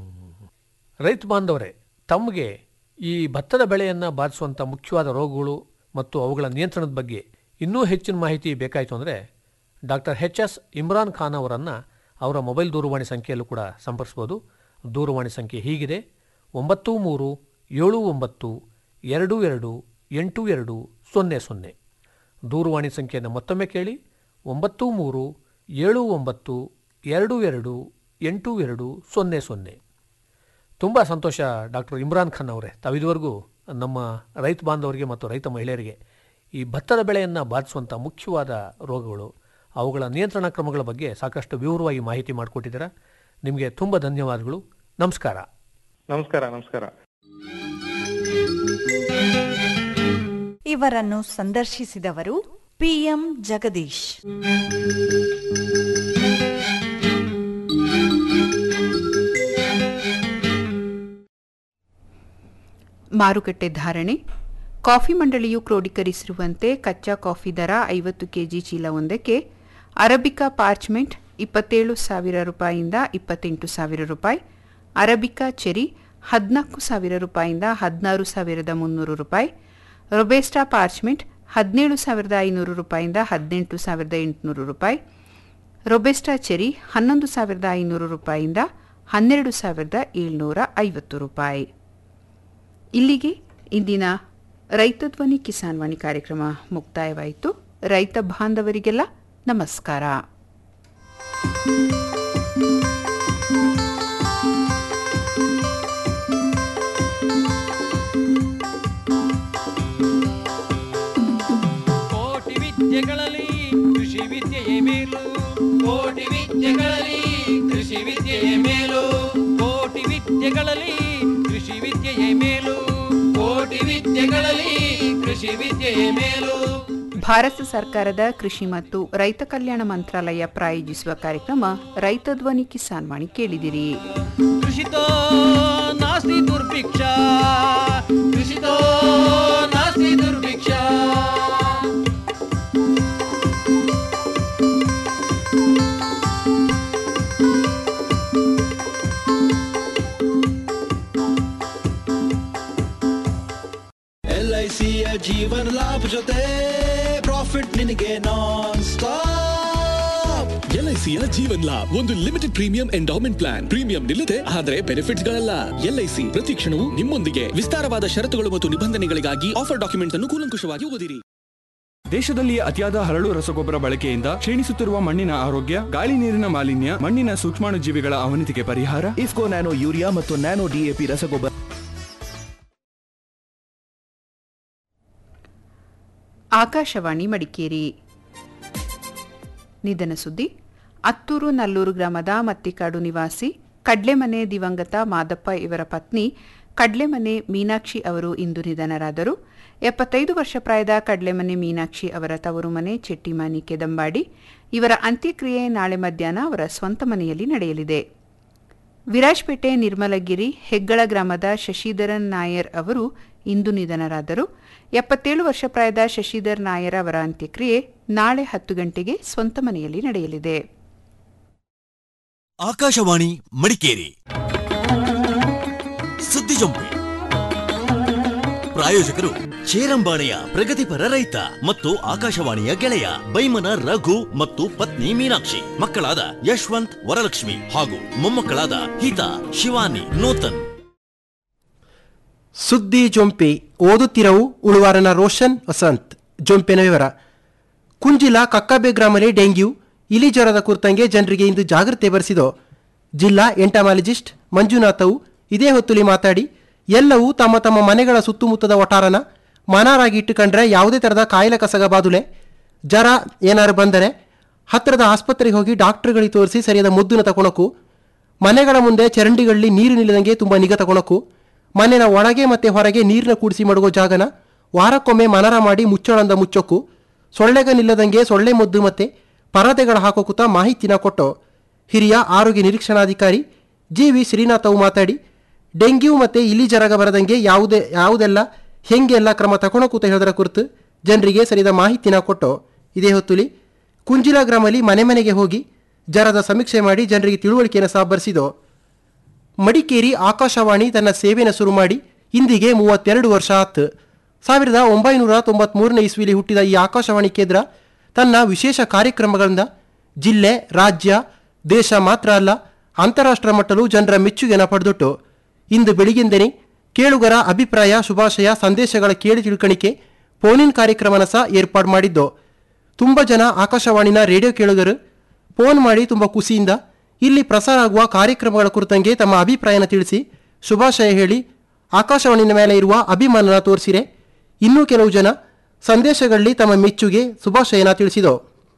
ರೈತ ಬಾಂಧವರೇ ತಮಗೆ ಈ ಭತ್ತದ ಬೆಳೆಯನ್ನು ಬಾಧಿಸುವಂಥ ಮುಖ್ಯವಾದ ರೋಗಗಳು ಮತ್ತು ಅವುಗಳ ನಿಯಂತ್ರಣದ ಬಗ್ಗೆ ಇನ್ನೂ ಹೆಚ್ಚಿನ ಮಾಹಿತಿ ಬೇಕಾಯಿತು ಅಂದರೆ doctor H S Imran Khan ಅವರನ್ನು ಅವರ ಮೊಬೈಲ್ ದೂರವಾಣಿ ಸಂಖ್ಯೆಯಲ್ಲೂ ಕೂಡ ಸಂಪರ್ಸ್ಬೋದು ದೂರವಾಣಿ ಸಂಖ್ಯೆ ಹೀಗಿದೆ ಒಂಬತ್ತು ಮೂರು ಏಳು ಒಂಬತ್ತು ಎರಡು ಎರಡು ಎಂಟು ಎರಡು ಸೊನ್ನೆ ಸೊನ್ನೆ ದೂರವಾಣಿ ಸಂಖ್ಯೆಯನ್ನು ಮತ್ತೊಮ್ಮೆ ಕೇಳಿ ಒಂಬತ್ತು ಮೂರು ಏಳು ಒಂಬತ್ತು ಎರಡು ಎರಡು ಎಂಟು ಎರಡು ಸೊನ್ನೆ ಸೊನ್ನೆ ತುಂಬ ಸಂತೋಷ ಡಾಕ್ಟರ್ ಇಮ್ರಾನ್ ಖಾನ್ ಅವರೇ ತಾವಿದುವರೆಗೂ ನಮ್ಮ ರೈತ ಬಾಂಧವರಿಗೆ ಮತ್ತು ರೈತ ಮಹಿಳೆಯರಿಗೆ ಈ ಭತ್ತದ ಬೆಳೆಯನ್ನು ಬಾಧಿಸುವಂಥ ಮುಖ್ಯವಾದ ರೋಗಗಳು ಅವುಗಳ ನಿಯಂತ್ರಣ ಕ್ರಮಗಳ ಬಗ್ಗೆ ಸಾಕಷ್ಟು ವಿವರವಾಗಿ ಮಾಹಿತಿ ಮಾಡಿಕೊಟ್ಟಿದ್ದೀರಾ ನಿಮಗೆ ತುಂಬ ಧನ್ಯವಾದಗಳು ನಮಸ್ಕಾರ ನಮಸ್ಕಾರ ನಮಸ್ಕಾರ ಇವರನ್ನು ಸಂದರ್ಶಿಸಿದವರು ಪಿಎಂ ಜಗದೀಶ್ ಮಾರುಕಟ್ಟೆ ಧಾರಣೆ ಕಾಫಿ ಮಂಡಳಿಯು ಕ್ರೋಢೀಕರಿಸಿರುವಂತೆ ಕಚ್ಚಾ ಕಾಫಿ ದರ ಐವತ್ತು ಕೆಜಿ ಚೀಲವೊಂದಕ್ಕೆ ಅರಬಿಕಾ ಪಾರ್ಚ್ಮೆಂಟ್ ಇಪ್ಪತ್ತೇಳು ಸಾವಿರ ರೂಪಾಯಿಯಿಂದ ಇಪ್ಪತ್ತೆಂಟು ಸಾವಿರ ರೂಪಾಯಿ ಅರಬಿಕಾ ಚೆರಿ ಹದಿನಾಲ್ಕು ಸಾವಿರ ರೂಪಾಯಿಯಿಂದ ಹದಿನಾರು ಸಾವಿರದ ಮುನ್ನೂರು ರೂಪಾಯಿ ರೊಬೆಸ್ಟಾ ಪಾರ್ಚ್ಮೆಂಟ್ ಹದಿನೇಳು ಸಾವಿರದ ಐನೂರು ರೂಪಾಯಿಯಿಂದ ಹದಿನೆಂಟು ಸಾವಿರದ ಎಂಟುನೂರು ರೂಪಾಯಿ ರೊಬೆಸ್ಟಾ ಚೆರಿ ಹನ್ನೊಂದು ಸಾವಿರದ ಐನೂರು ರೂಪಾಯಿಯಿಂದ ಹನ್ನೆರಡು ಸಾವಿರದ ಏಳ್ನೂರ ಐವತ್ತು ರೂಪಾಯಿ ಇಲ್ಲಿಗೆ ಇಂದಿನ ರೈತ ಧ್ವನಿ ಕಿಸಾನ್ ವಾಣಿ ಕಾರ್ಯಕ್ರಮ ಮುಕ್ತಾಯವಾಯಿತು ರೈತ ಬಾಂಧವರಿಗೆಲ್ಲ ನಮಸ್ಕಾರ ಕೋಟಿ ವಿದ್ಯೆಗಳಲ್ಲಿ ಕೃಷಿ ವಿದ್ಯೆಯೇ ಮೇಲು ಕೋಟಿ ವಿದ್ಯೆಗಳಲ್ಲಿ ಕೃಷಿ ವಿದ್ಯೆಯೇ ಮೇಲು ಕೋಟಿ ವಿದ್ಯೆಗಳಲ್ಲಿ ಕೃಷಿ ವಿದ್ಯೆಯೇ ಮೇಲು ಕೋಟಿ ವಿದ್ಯೆಗಳಲ್ಲಿ ಕೃಷಿ ವಿದ್ಯೆಯೇ ಮೇಲು ಭಾರತ ಸರ್ಕಾರದ ಕೃಷಿ ಮತ್ತು ರೈತ ಕಲ್ಯಾಣ ಮಂತ್ರಾಲಯ ಪ್ರಾಯೋಜಿಸುವ ಕಾರ್ಯಕ್ರಮ ರೈತ ಧ್ವನಿ ಕಿಸಾನ್ ವಾಣಿ ಕೇಳಿದಿರಿ ಕೃಷಿತೋ ನಾಸ್ತಿ ದುರ್ಭಿಕ್ಷ ಕೃಷಿತೋ ನಾಸ್ತಿ ದುರ್ಭಿಕ್ಷ ಎಲ್ ಐ ಸಿಯ ಜೀವನ ಲಾಭ ಜೊತೆ ಪ್ರಾಫಿಟ್ ನಿನಗೆ ನಾನ್ ಸ್ಟಾಪ್ ಎಲ್ಐಸಿಯ ಜೀವನ್ ಲಾಭ್ ಒಂದು limited premium endowment plan premium ನಿಲ್ಲದೆ ಆದರೆ ಬೆನಿಫಿಟ್ಸ್ ಗಳಲ್ಲ ಎಲ್ಐಸಿ ಪ್ರತಿ ಕ್ಷಣವೂ ನಿಮ್ಮೊಂದಿಗೆ ವಿಸ್ತಾರವಾದ ಷರತ್ತುಗಳು ಮತ್ತು ನಿಬಂಧನೆಗಳಿಗಾಗಿ ಆಫರ್ ಡಾಕ್ಯುಮೆಂಟ್ ಅನ್ನು ಕೂಲಂಕುಷವಾಗಿ ಓದಿರಿ ದೇಶದಲ್ಲಿ ಅತಿಯಾದ ಹರಳು ರಸಗೊಬ್ಬರ ಬಳಕೆಯಿಂದ ಕ್ಷೀಣಿಸುತ್ತಿರುವ ಮಣ್ಣಿನ ಆರೋಗ್ಯ ಗಾಳಿ ನೀರಿನ ಮಾಲಿನ್ಯ ಮಣ್ಣಿನ ಸೂಕ್ಷ್ಮಾಣುಜೀವಿಗಳ ಅವನತಿಗೆ ಪರಿಹಾರ ಇಫ್ಕೋ ನ್ಯಾನೋ ಯೂರಿಯಾ ಮತ್ತು ನ್ಯಾನೋ ಡಿಎಪಿ ರಸಗೊಬ್ಬರ ಆಕಾಶವಾಣಿ ಮಡಿಕೇರಿ ನಿಧನ ಸುದ್ದಿ ಅತ್ತೂರು ನಲ್ಲೂರು ಗ್ರಾಮದ ಮತ್ತಿಕಾಡು ನಿವಾಸಿ ಕಡ್ಲೆಮನೆ ದಿವಂಗತ ಮಾದಪ್ಪ ಇವರ ಪತ್ನಿ ಕಡ್ಲೆಮನೆ ಮೀನಾಕ್ಷಿ ಅವರು ಇಂದು ನಿಧನರಾದರು ಎಪ್ಪತ್ತೈದು ವರ್ಷ ಪ್ರಾಯದ ಕಡ್ಲೆಮನೆ ಮೀನಾಕ್ಷಿ ಅವರ ತವರು ಮನೆ ಚೆಟ್ಟಿಮಾನಿ ಕೆದಂಬಾಡಿ ಇವರ ಅಂತ್ಯಕ್ರಿಯೆ ನಾಳೆ ಮಧ್ಯಾಹ್ನ ಅವರ ಸ್ವಂತ ಮನೆಯಲ್ಲಿ ನಡೆಯಲಿದೆ ವಿರಾಜ್ಪೇಟೆ ನಿರ್ಮಲಗಿರಿ ಹೆಗ್ಗಳ ಗ್ರಾಮದ ಶಶಿಧರನ್ ನಾಯರ್ ಅವರು ಇಂದು ನಿಧನರಾದರು ಎಪ್ಪತ್ತೇಳು ವರ್ಷ ಪ್ರಾಯದ ಶಶಿಧರ್ ನಾಯರ್ ಅವರ ಅಂತ್ಯಕ್ರಿಯೆ ನಾಳೆ ಹತ್ತು ಗಂಟೆಗೆ ಸ್ವಂತ ಮನೆಯಲ್ಲಿ ನಡೆಯಲಿದೆ ಆಕಾಶವಾಣಿ ಮಡಿಕೇರಿ ಸುದ್ದಿ ಜೊಂಪೆ ಪ್ರಾಯೋಜಕರು ಚೇರಂಬಾಣೆಯ ಪ್ರಗತಿಪರ ರೈತ ಮತ್ತು ಆಕಾಶವಾಣಿಯ ಗೆಳೆಯ ಬೈಮನ ರಘು ಮತ್ತು ಪತ್ನಿ ಮೀನಾಕ್ಷಿ ಮಕ್ಕಳಾದ ಯಶವಂತ್ ವರಲಕ್ಷ್ಮಿ ಹಾಗೂ ಮೊಮ್ಮಕ್ಕಳಾದ ಹಿತಾ ಶಿವಾನಿ ನೂತನ್ ಸುದ್ದಿ ಜೊಂಪೆ ಓದುತ್ತಿರವು ಉಳುವಾರನ ರೋಷನ್ ವಸಂತ್ ಜೊಂಪೆನ ವಿವರ ಕುಂಜಿಲ ಕಕ್ಕಬೆ ಗ್ರಾಮದಲ್ಲಿ ಡೆಂಗ್ಯೂ ಇಲಿ ಜ್ವರದ ಕುರಿತಂಗೆ ಜನರಿಗೆ ಇಂದು ಜಾಗೃತಿ ಬರೆಸಿದೋ ಜಿಲ್ಲಾ ಎಂಟಮಾಲಜಿಸ್ಟ್ ಮಂಜುನಾಥವು ಇದೇ ಹೊತ್ತುಲಿ ಮಾತಾಡಿ ಎಲ್ಲವೂ ತಮ್ಮ ತಮ್ಮ ಮನೆಗಳ ಸುತ್ತಮುತ್ತದ ಒಟಾರನ ಮನಾರಾಗಿ ಇಟ್ಟುಕೊಂಡ್ರೆ ಯಾವುದೇ ಥರದ ಕಾಯಿಲೆ ಕಸಗ ಬಾದುಲೆ ಜ್ವರ ಏನಾರು ಬಂದರೆ ಹತ್ತಿರದ ಆಸ್ಪತ್ರೆಗೆ ಹೋಗಿ ಡಾಕ್ಟರ್ಗಳಿಗೆ ತೋರಿಸಿ ಸರಿಯಾದ ಮುದ್ದುನ ತಗೊಳಕು ಮನೆಗಳ ಮುಂದೆ ಚರಂಡಿಗಳಲ್ಲಿ ನೀರು ನಿಲ್ಲದಂಗೆ ತುಂಬ ನಿಗಾ ತಗೊಳಕು ಮನೆಯ ಒಳಗೆ ಮತ್ತೆ ಹೊರಗೆ ನೀರನ್ನ ಕೂಡಿಸಿ ಮಡಗೋ ಜಾಗನ ವಾರಕ್ಕೊಮ್ಮೆ ಮನರ ಮಾಡಿ ಮುಚ್ಚಳಂದ ಮುಚ್ಚೋಕು ಸೊಳ್ಳೆಗ ನಿಲ್ಲದಂಗೆ ಸೊಳ್ಳೆ ಮದ್ದು ಮತ್ತೆ ಪರದೆಗಳ ಹಾಕೋಕುತ್ತ ಮಾಹಿತಿನ ಕೊಟ್ಟು ಹಿರಿಯ ಆರೋಗ್ಯ ನಿರೀಕ್ಷಣಾಧಿಕಾರಿ ಜಿ ವಿ ಶ್ರೀನಾಥವು ಮಾತಾಡಿ ಡೆಂಗ್ಯೂ ಮತ್ತು ಇಲಿ ಜರಗ ಬರದಂಗೆ ಯಾವುದೇ ಯಾವುದೆಲ್ಲ ಹೆಂಗೆಲ್ಲ ಕ್ರಮ ತಗೊಳಕೂತ ಹೇಳೋದರ ಕುರಿತು ಜನರಿಗೆ ಸರಿದ ಮಾಹಿತಿನ ಕೊಟ್ಟು ಇದೇ ಹೊತ್ತುಲಿ ಕುಂಜಿಲ ಗ್ರಾಮದಲ್ಲಿ ಮನೆ ಮನೆಗೆ ಹೋಗಿ ಜರದ ಸಮೀಕ್ಷೆ ಮಾಡಿ ಜನರಿಗೆ ತಿಳುವಳಿಕೆಯನ್ನು ಸಾಬರಿಸಿದೋ ಮಡಿಕೇರಿ ಆಕಾಶವಾಣಿ ತನ್ನ ಸೇವೆಯನ್ನು ಶುರು ಮಾಡಿ ಇಂದಿಗೆ ಮೂವತ್ತೆರಡು ವರ್ಷ ಆತು ಸಾವಿರದ ಒಂಬೈನೂರ ತೊಂಬತ್ಮೂರನೇ ಇಸ್ವಿಲಿ ಹುಟ್ಟಿದ ಈ ಆಕಾಶವಾಣಿ ಕೇಂದ್ರ ತನ್ನ ವಿಶೇಷ ಕಾರ್ಯಕ್ರಮಗಳಿಂದ ಜಿಲ್ಲೆ ರಾಜ್ಯ ದೇಶ ಮಾತ್ರ ಅಲ್ಲ ಅಂತಾರಾಷ್ಟ್ರ ಮಟ್ಟಲು ಜನರ ಮೆಚ್ಚುಗೆನ ಪಡೆದುಟ್ಟು ಇಂದು ಬೆಳಿಗ್ಗೆಂದನೇ ಕೇಳುಗರ ಅಭಿಪ್ರಾಯ ಶುಭಾಶಯ ಸಂದೇಶಗಳ ಕೇಳಿ ತಿಳ್ಕಣಿಕೆ ಫೋನಿನ್ ಕಾರ್ಯಕ್ರಮನ ಸಹ ಏರ್ಪಾಡು ಮಾಡಿದ್ದು ತುಂಬ ಜನ ಆಕಾಶವಾಣಿನ ರೇಡಿಯೋ ಕೇಳುಗರು ಫೋನ್ ಮಾಡಿ ತುಂಬ ಖುಷಿಯಿಂದ ಇಲ್ಲಿ ಪ್ರಸಾರ ಆಗುವ ಕಾರ್ಯಕ್ರಮಗಳ ಕುರಿತಂಗೆ ತಮ್ಮ ಅಭಿಪ್ರಾಯನ ತಿಳಿಸಿ ಶುಭಾಶಯ ಹೇಳಿ ಆಕಾಶವಾಣಿನ ಮೇಲೆ ಇರುವ ಅಭಿಮಾನನ ತೋರಿಸಿರೆ ಇನ್ನೂ ಕೆಲವು ಜನ ಸಂದೇಶಗಳಲ್ಲಿ ತಮ್ಮ ಮೆಚ್ಚುಗೆ ಶುಭಾಶಯನ ತಿಳಿಸಿದೋ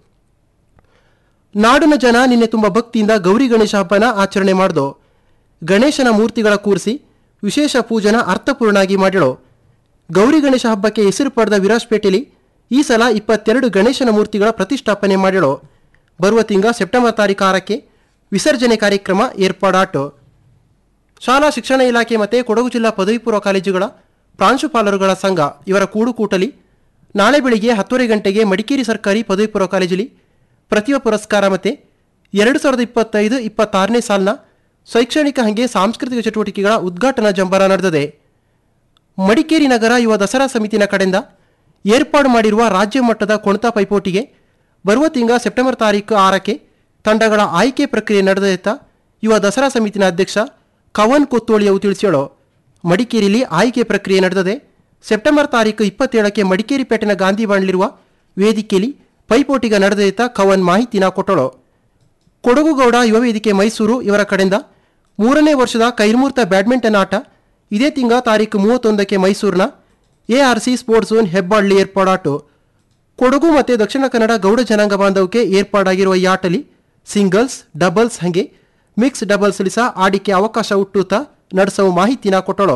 ನಾಡಿನ ಜನ ನಿನ್ನೆ ತುಂಬ ಭಕ್ತಿಯಿಂದ ಗೌರಿ ಗಣೇಶ ಹಬ್ಬನ ಆಚರಣೆ ಮಾಡ್ದೋ ಗಣೇಶನ ಮೂರ್ತಿಗಳ ಕೂರಿಸಿ ವಿಶೇಷ ಪೂಜನ ಅರ್ಥಪೂರ್ಣಾಗಿ ಮಾಡಿಳೋ ಗೌರಿ ಗಣೇಶ ಹಬ್ಬಕ್ಕೆ ಹೆಸರು ಪಡೆದ ವಿರಾಜ್ಪೇಟೆಯಲ್ಲಿ ಈ ಸಲ ಇಪ್ಪತ್ತೆರಡು ಗಣೇಶನ ಮೂರ್ತಿಗಳ ಪ್ರತಿಷ್ಠಾಪನೆ ಮಾಡಿಳೋ ಬರುವ ತಿಂಗ ಸೆಪ್ಟೆಂಬರ್ ತಾರೀಕು ಆರಕ್ಕೆ ವಿಸರ್ಜನೆ ಕಾರ್ಯಕ್ರಮ ಏರ್ಪಾಡಾಟು ಶಾಲಾ ಶಿಕ್ಷಣ ಇಲಾಖೆ ಮತ್ತು ಕೊಡಗು ಜಿಲ್ಲಾ ಪದವಿ ಪೂರ್ವ ಕಾಲೇಜುಗಳ ಪ್ರಾಂಶುಪಾಲರುಗಳ ಸಂಘ ಇವರ ಕೂಡುಕೂಟಲಿ ನಾಳೆ ಬೆಳಿಗ್ಗೆ ಹತ್ತುವರೆ ಗಂಟೆಗೆ ಮಡಿಕೇರಿ ಸರ್ಕಾರಿ ಪದವಿ ಪೂರ್ವ ಕಾಲೇಜಲ್ಲಿ ಪ್ರತಿಭಾ ಪುರಸ್ಕಾರ ಮತ್ತು ಎರಡು ಸಾವಿರದ ಇಪ್ಪತ್ತೈದು ಇಪ್ಪತ್ತಾರನೇ ಸಾಲಿನ ಶೈಕ್ಷಣಿಕ ಹಾಗೆ ಸಾಂಸ್ಕೃತಿಕ ಚಟುವಟಿಕೆಗಳ ಉದ್ಘಾಟನಾ ಜಂಬರ ನಡೆದಿದೆ ಮಡಿಕೇರಿ ನಗರ ಯುವ ದಸರಾ ಸಮಿತಿನ ಕಡೆಯಿಂದ ಏರ್ಪಾಡು ಮಾಡಿರುವ ರಾಜ್ಯ ಮಟ್ಟದ ಕೊಣತ ಪೈಪೋಟಿಗೆ ಬರುವ ತಿಂಗ ಸೆಪ್ಟೆಂಬರ್ ತಾರೀಕು ಆರಕ್ಕೆ ತಂಡಗಳ ಆಯ್ಕೆ ಪ್ರಕ್ರಿಯೆ ನಡೆದೆತ್ತ ಯುವ ದಸರಾ ಸಮಿತಿನ ಅಧ್ಯಕ್ಷ ಕವನ್ ಕೊತ್ತೋಳಿಯವು ತಿಳಿಸ್ಯಾಳೋ ಮಡಿಕೇರಿಯಲ್ಲಿ ಆಯ್ಕೆ ಪ್ರಕ್ರಿಯೆ ನಡೆದಿದೆ ಸೆಪ್ಟೆಂಬರ್ ತಾರೀಕು ಇಪ್ಪತ್ತೇಳಕ್ಕೆ ಮಡಿಕೇರಿ ಪೇಟೆನ ಗಾಂಧಿ ಬಾಣ್ಲಿರುವ ವೇದಿಕೆಯಲ್ಲಿ ಪೈಪೋಟಿಗ ನಡೆದೈತ ಕವನ್ ಮಾಹಿತಿನ ಕೊಟ್ಟಳು ಕೊಡಗುಗೌಡ ಯುವ ವೇದಿಕೆ ಮೈಸೂರು ಇವರ ಕಡೆಯಿಂದ ಮೂರನೇ ವರ್ಷದ ಕೈರ್ಮೂರ್ತ ಬ್ಯಾಡ್ಮಿಂಟನ್ ಆಟ ಇದೇ ತಿಂಗಳ ತಾರೀಕು ಮೂವತ್ತೊಂದಕ್ಕೆ ಮೈಸೂರಿನ ಎಆರ್ಸಿ ಸ್ಪೋರ್ಟ್ಸ್ ಝೋನ್ ಹೆಬ್ಬಾಳ್ಳಿ ಏರ್ಪಾಡಾಟು ಕೊಡಗು ಮತ್ತು ದಕ್ಷಿಣ ಕನ್ನಡ ಗೌಡ ಜನಾಂಗ ಬಾಂಧವಕ್ಕೆ ಏರ್ಪಾಡಾಗಿರುವ ಈ ಆಟಲಿ ಸಿಂಗಲ್ಸ್ ಡಬಲ್ಸ್ ಹಾಗೆ ಮಿಕ್ಸ್ ಡಬಲ್ಸ್ ಸಹ ಆಡಿಕೆ ಅವಕಾಶ ಹುಟ್ಟುತ್ತಾ ನಡೆಸುವ ಮಾಹಿತಿನ ಕೊಟ್ಟಳು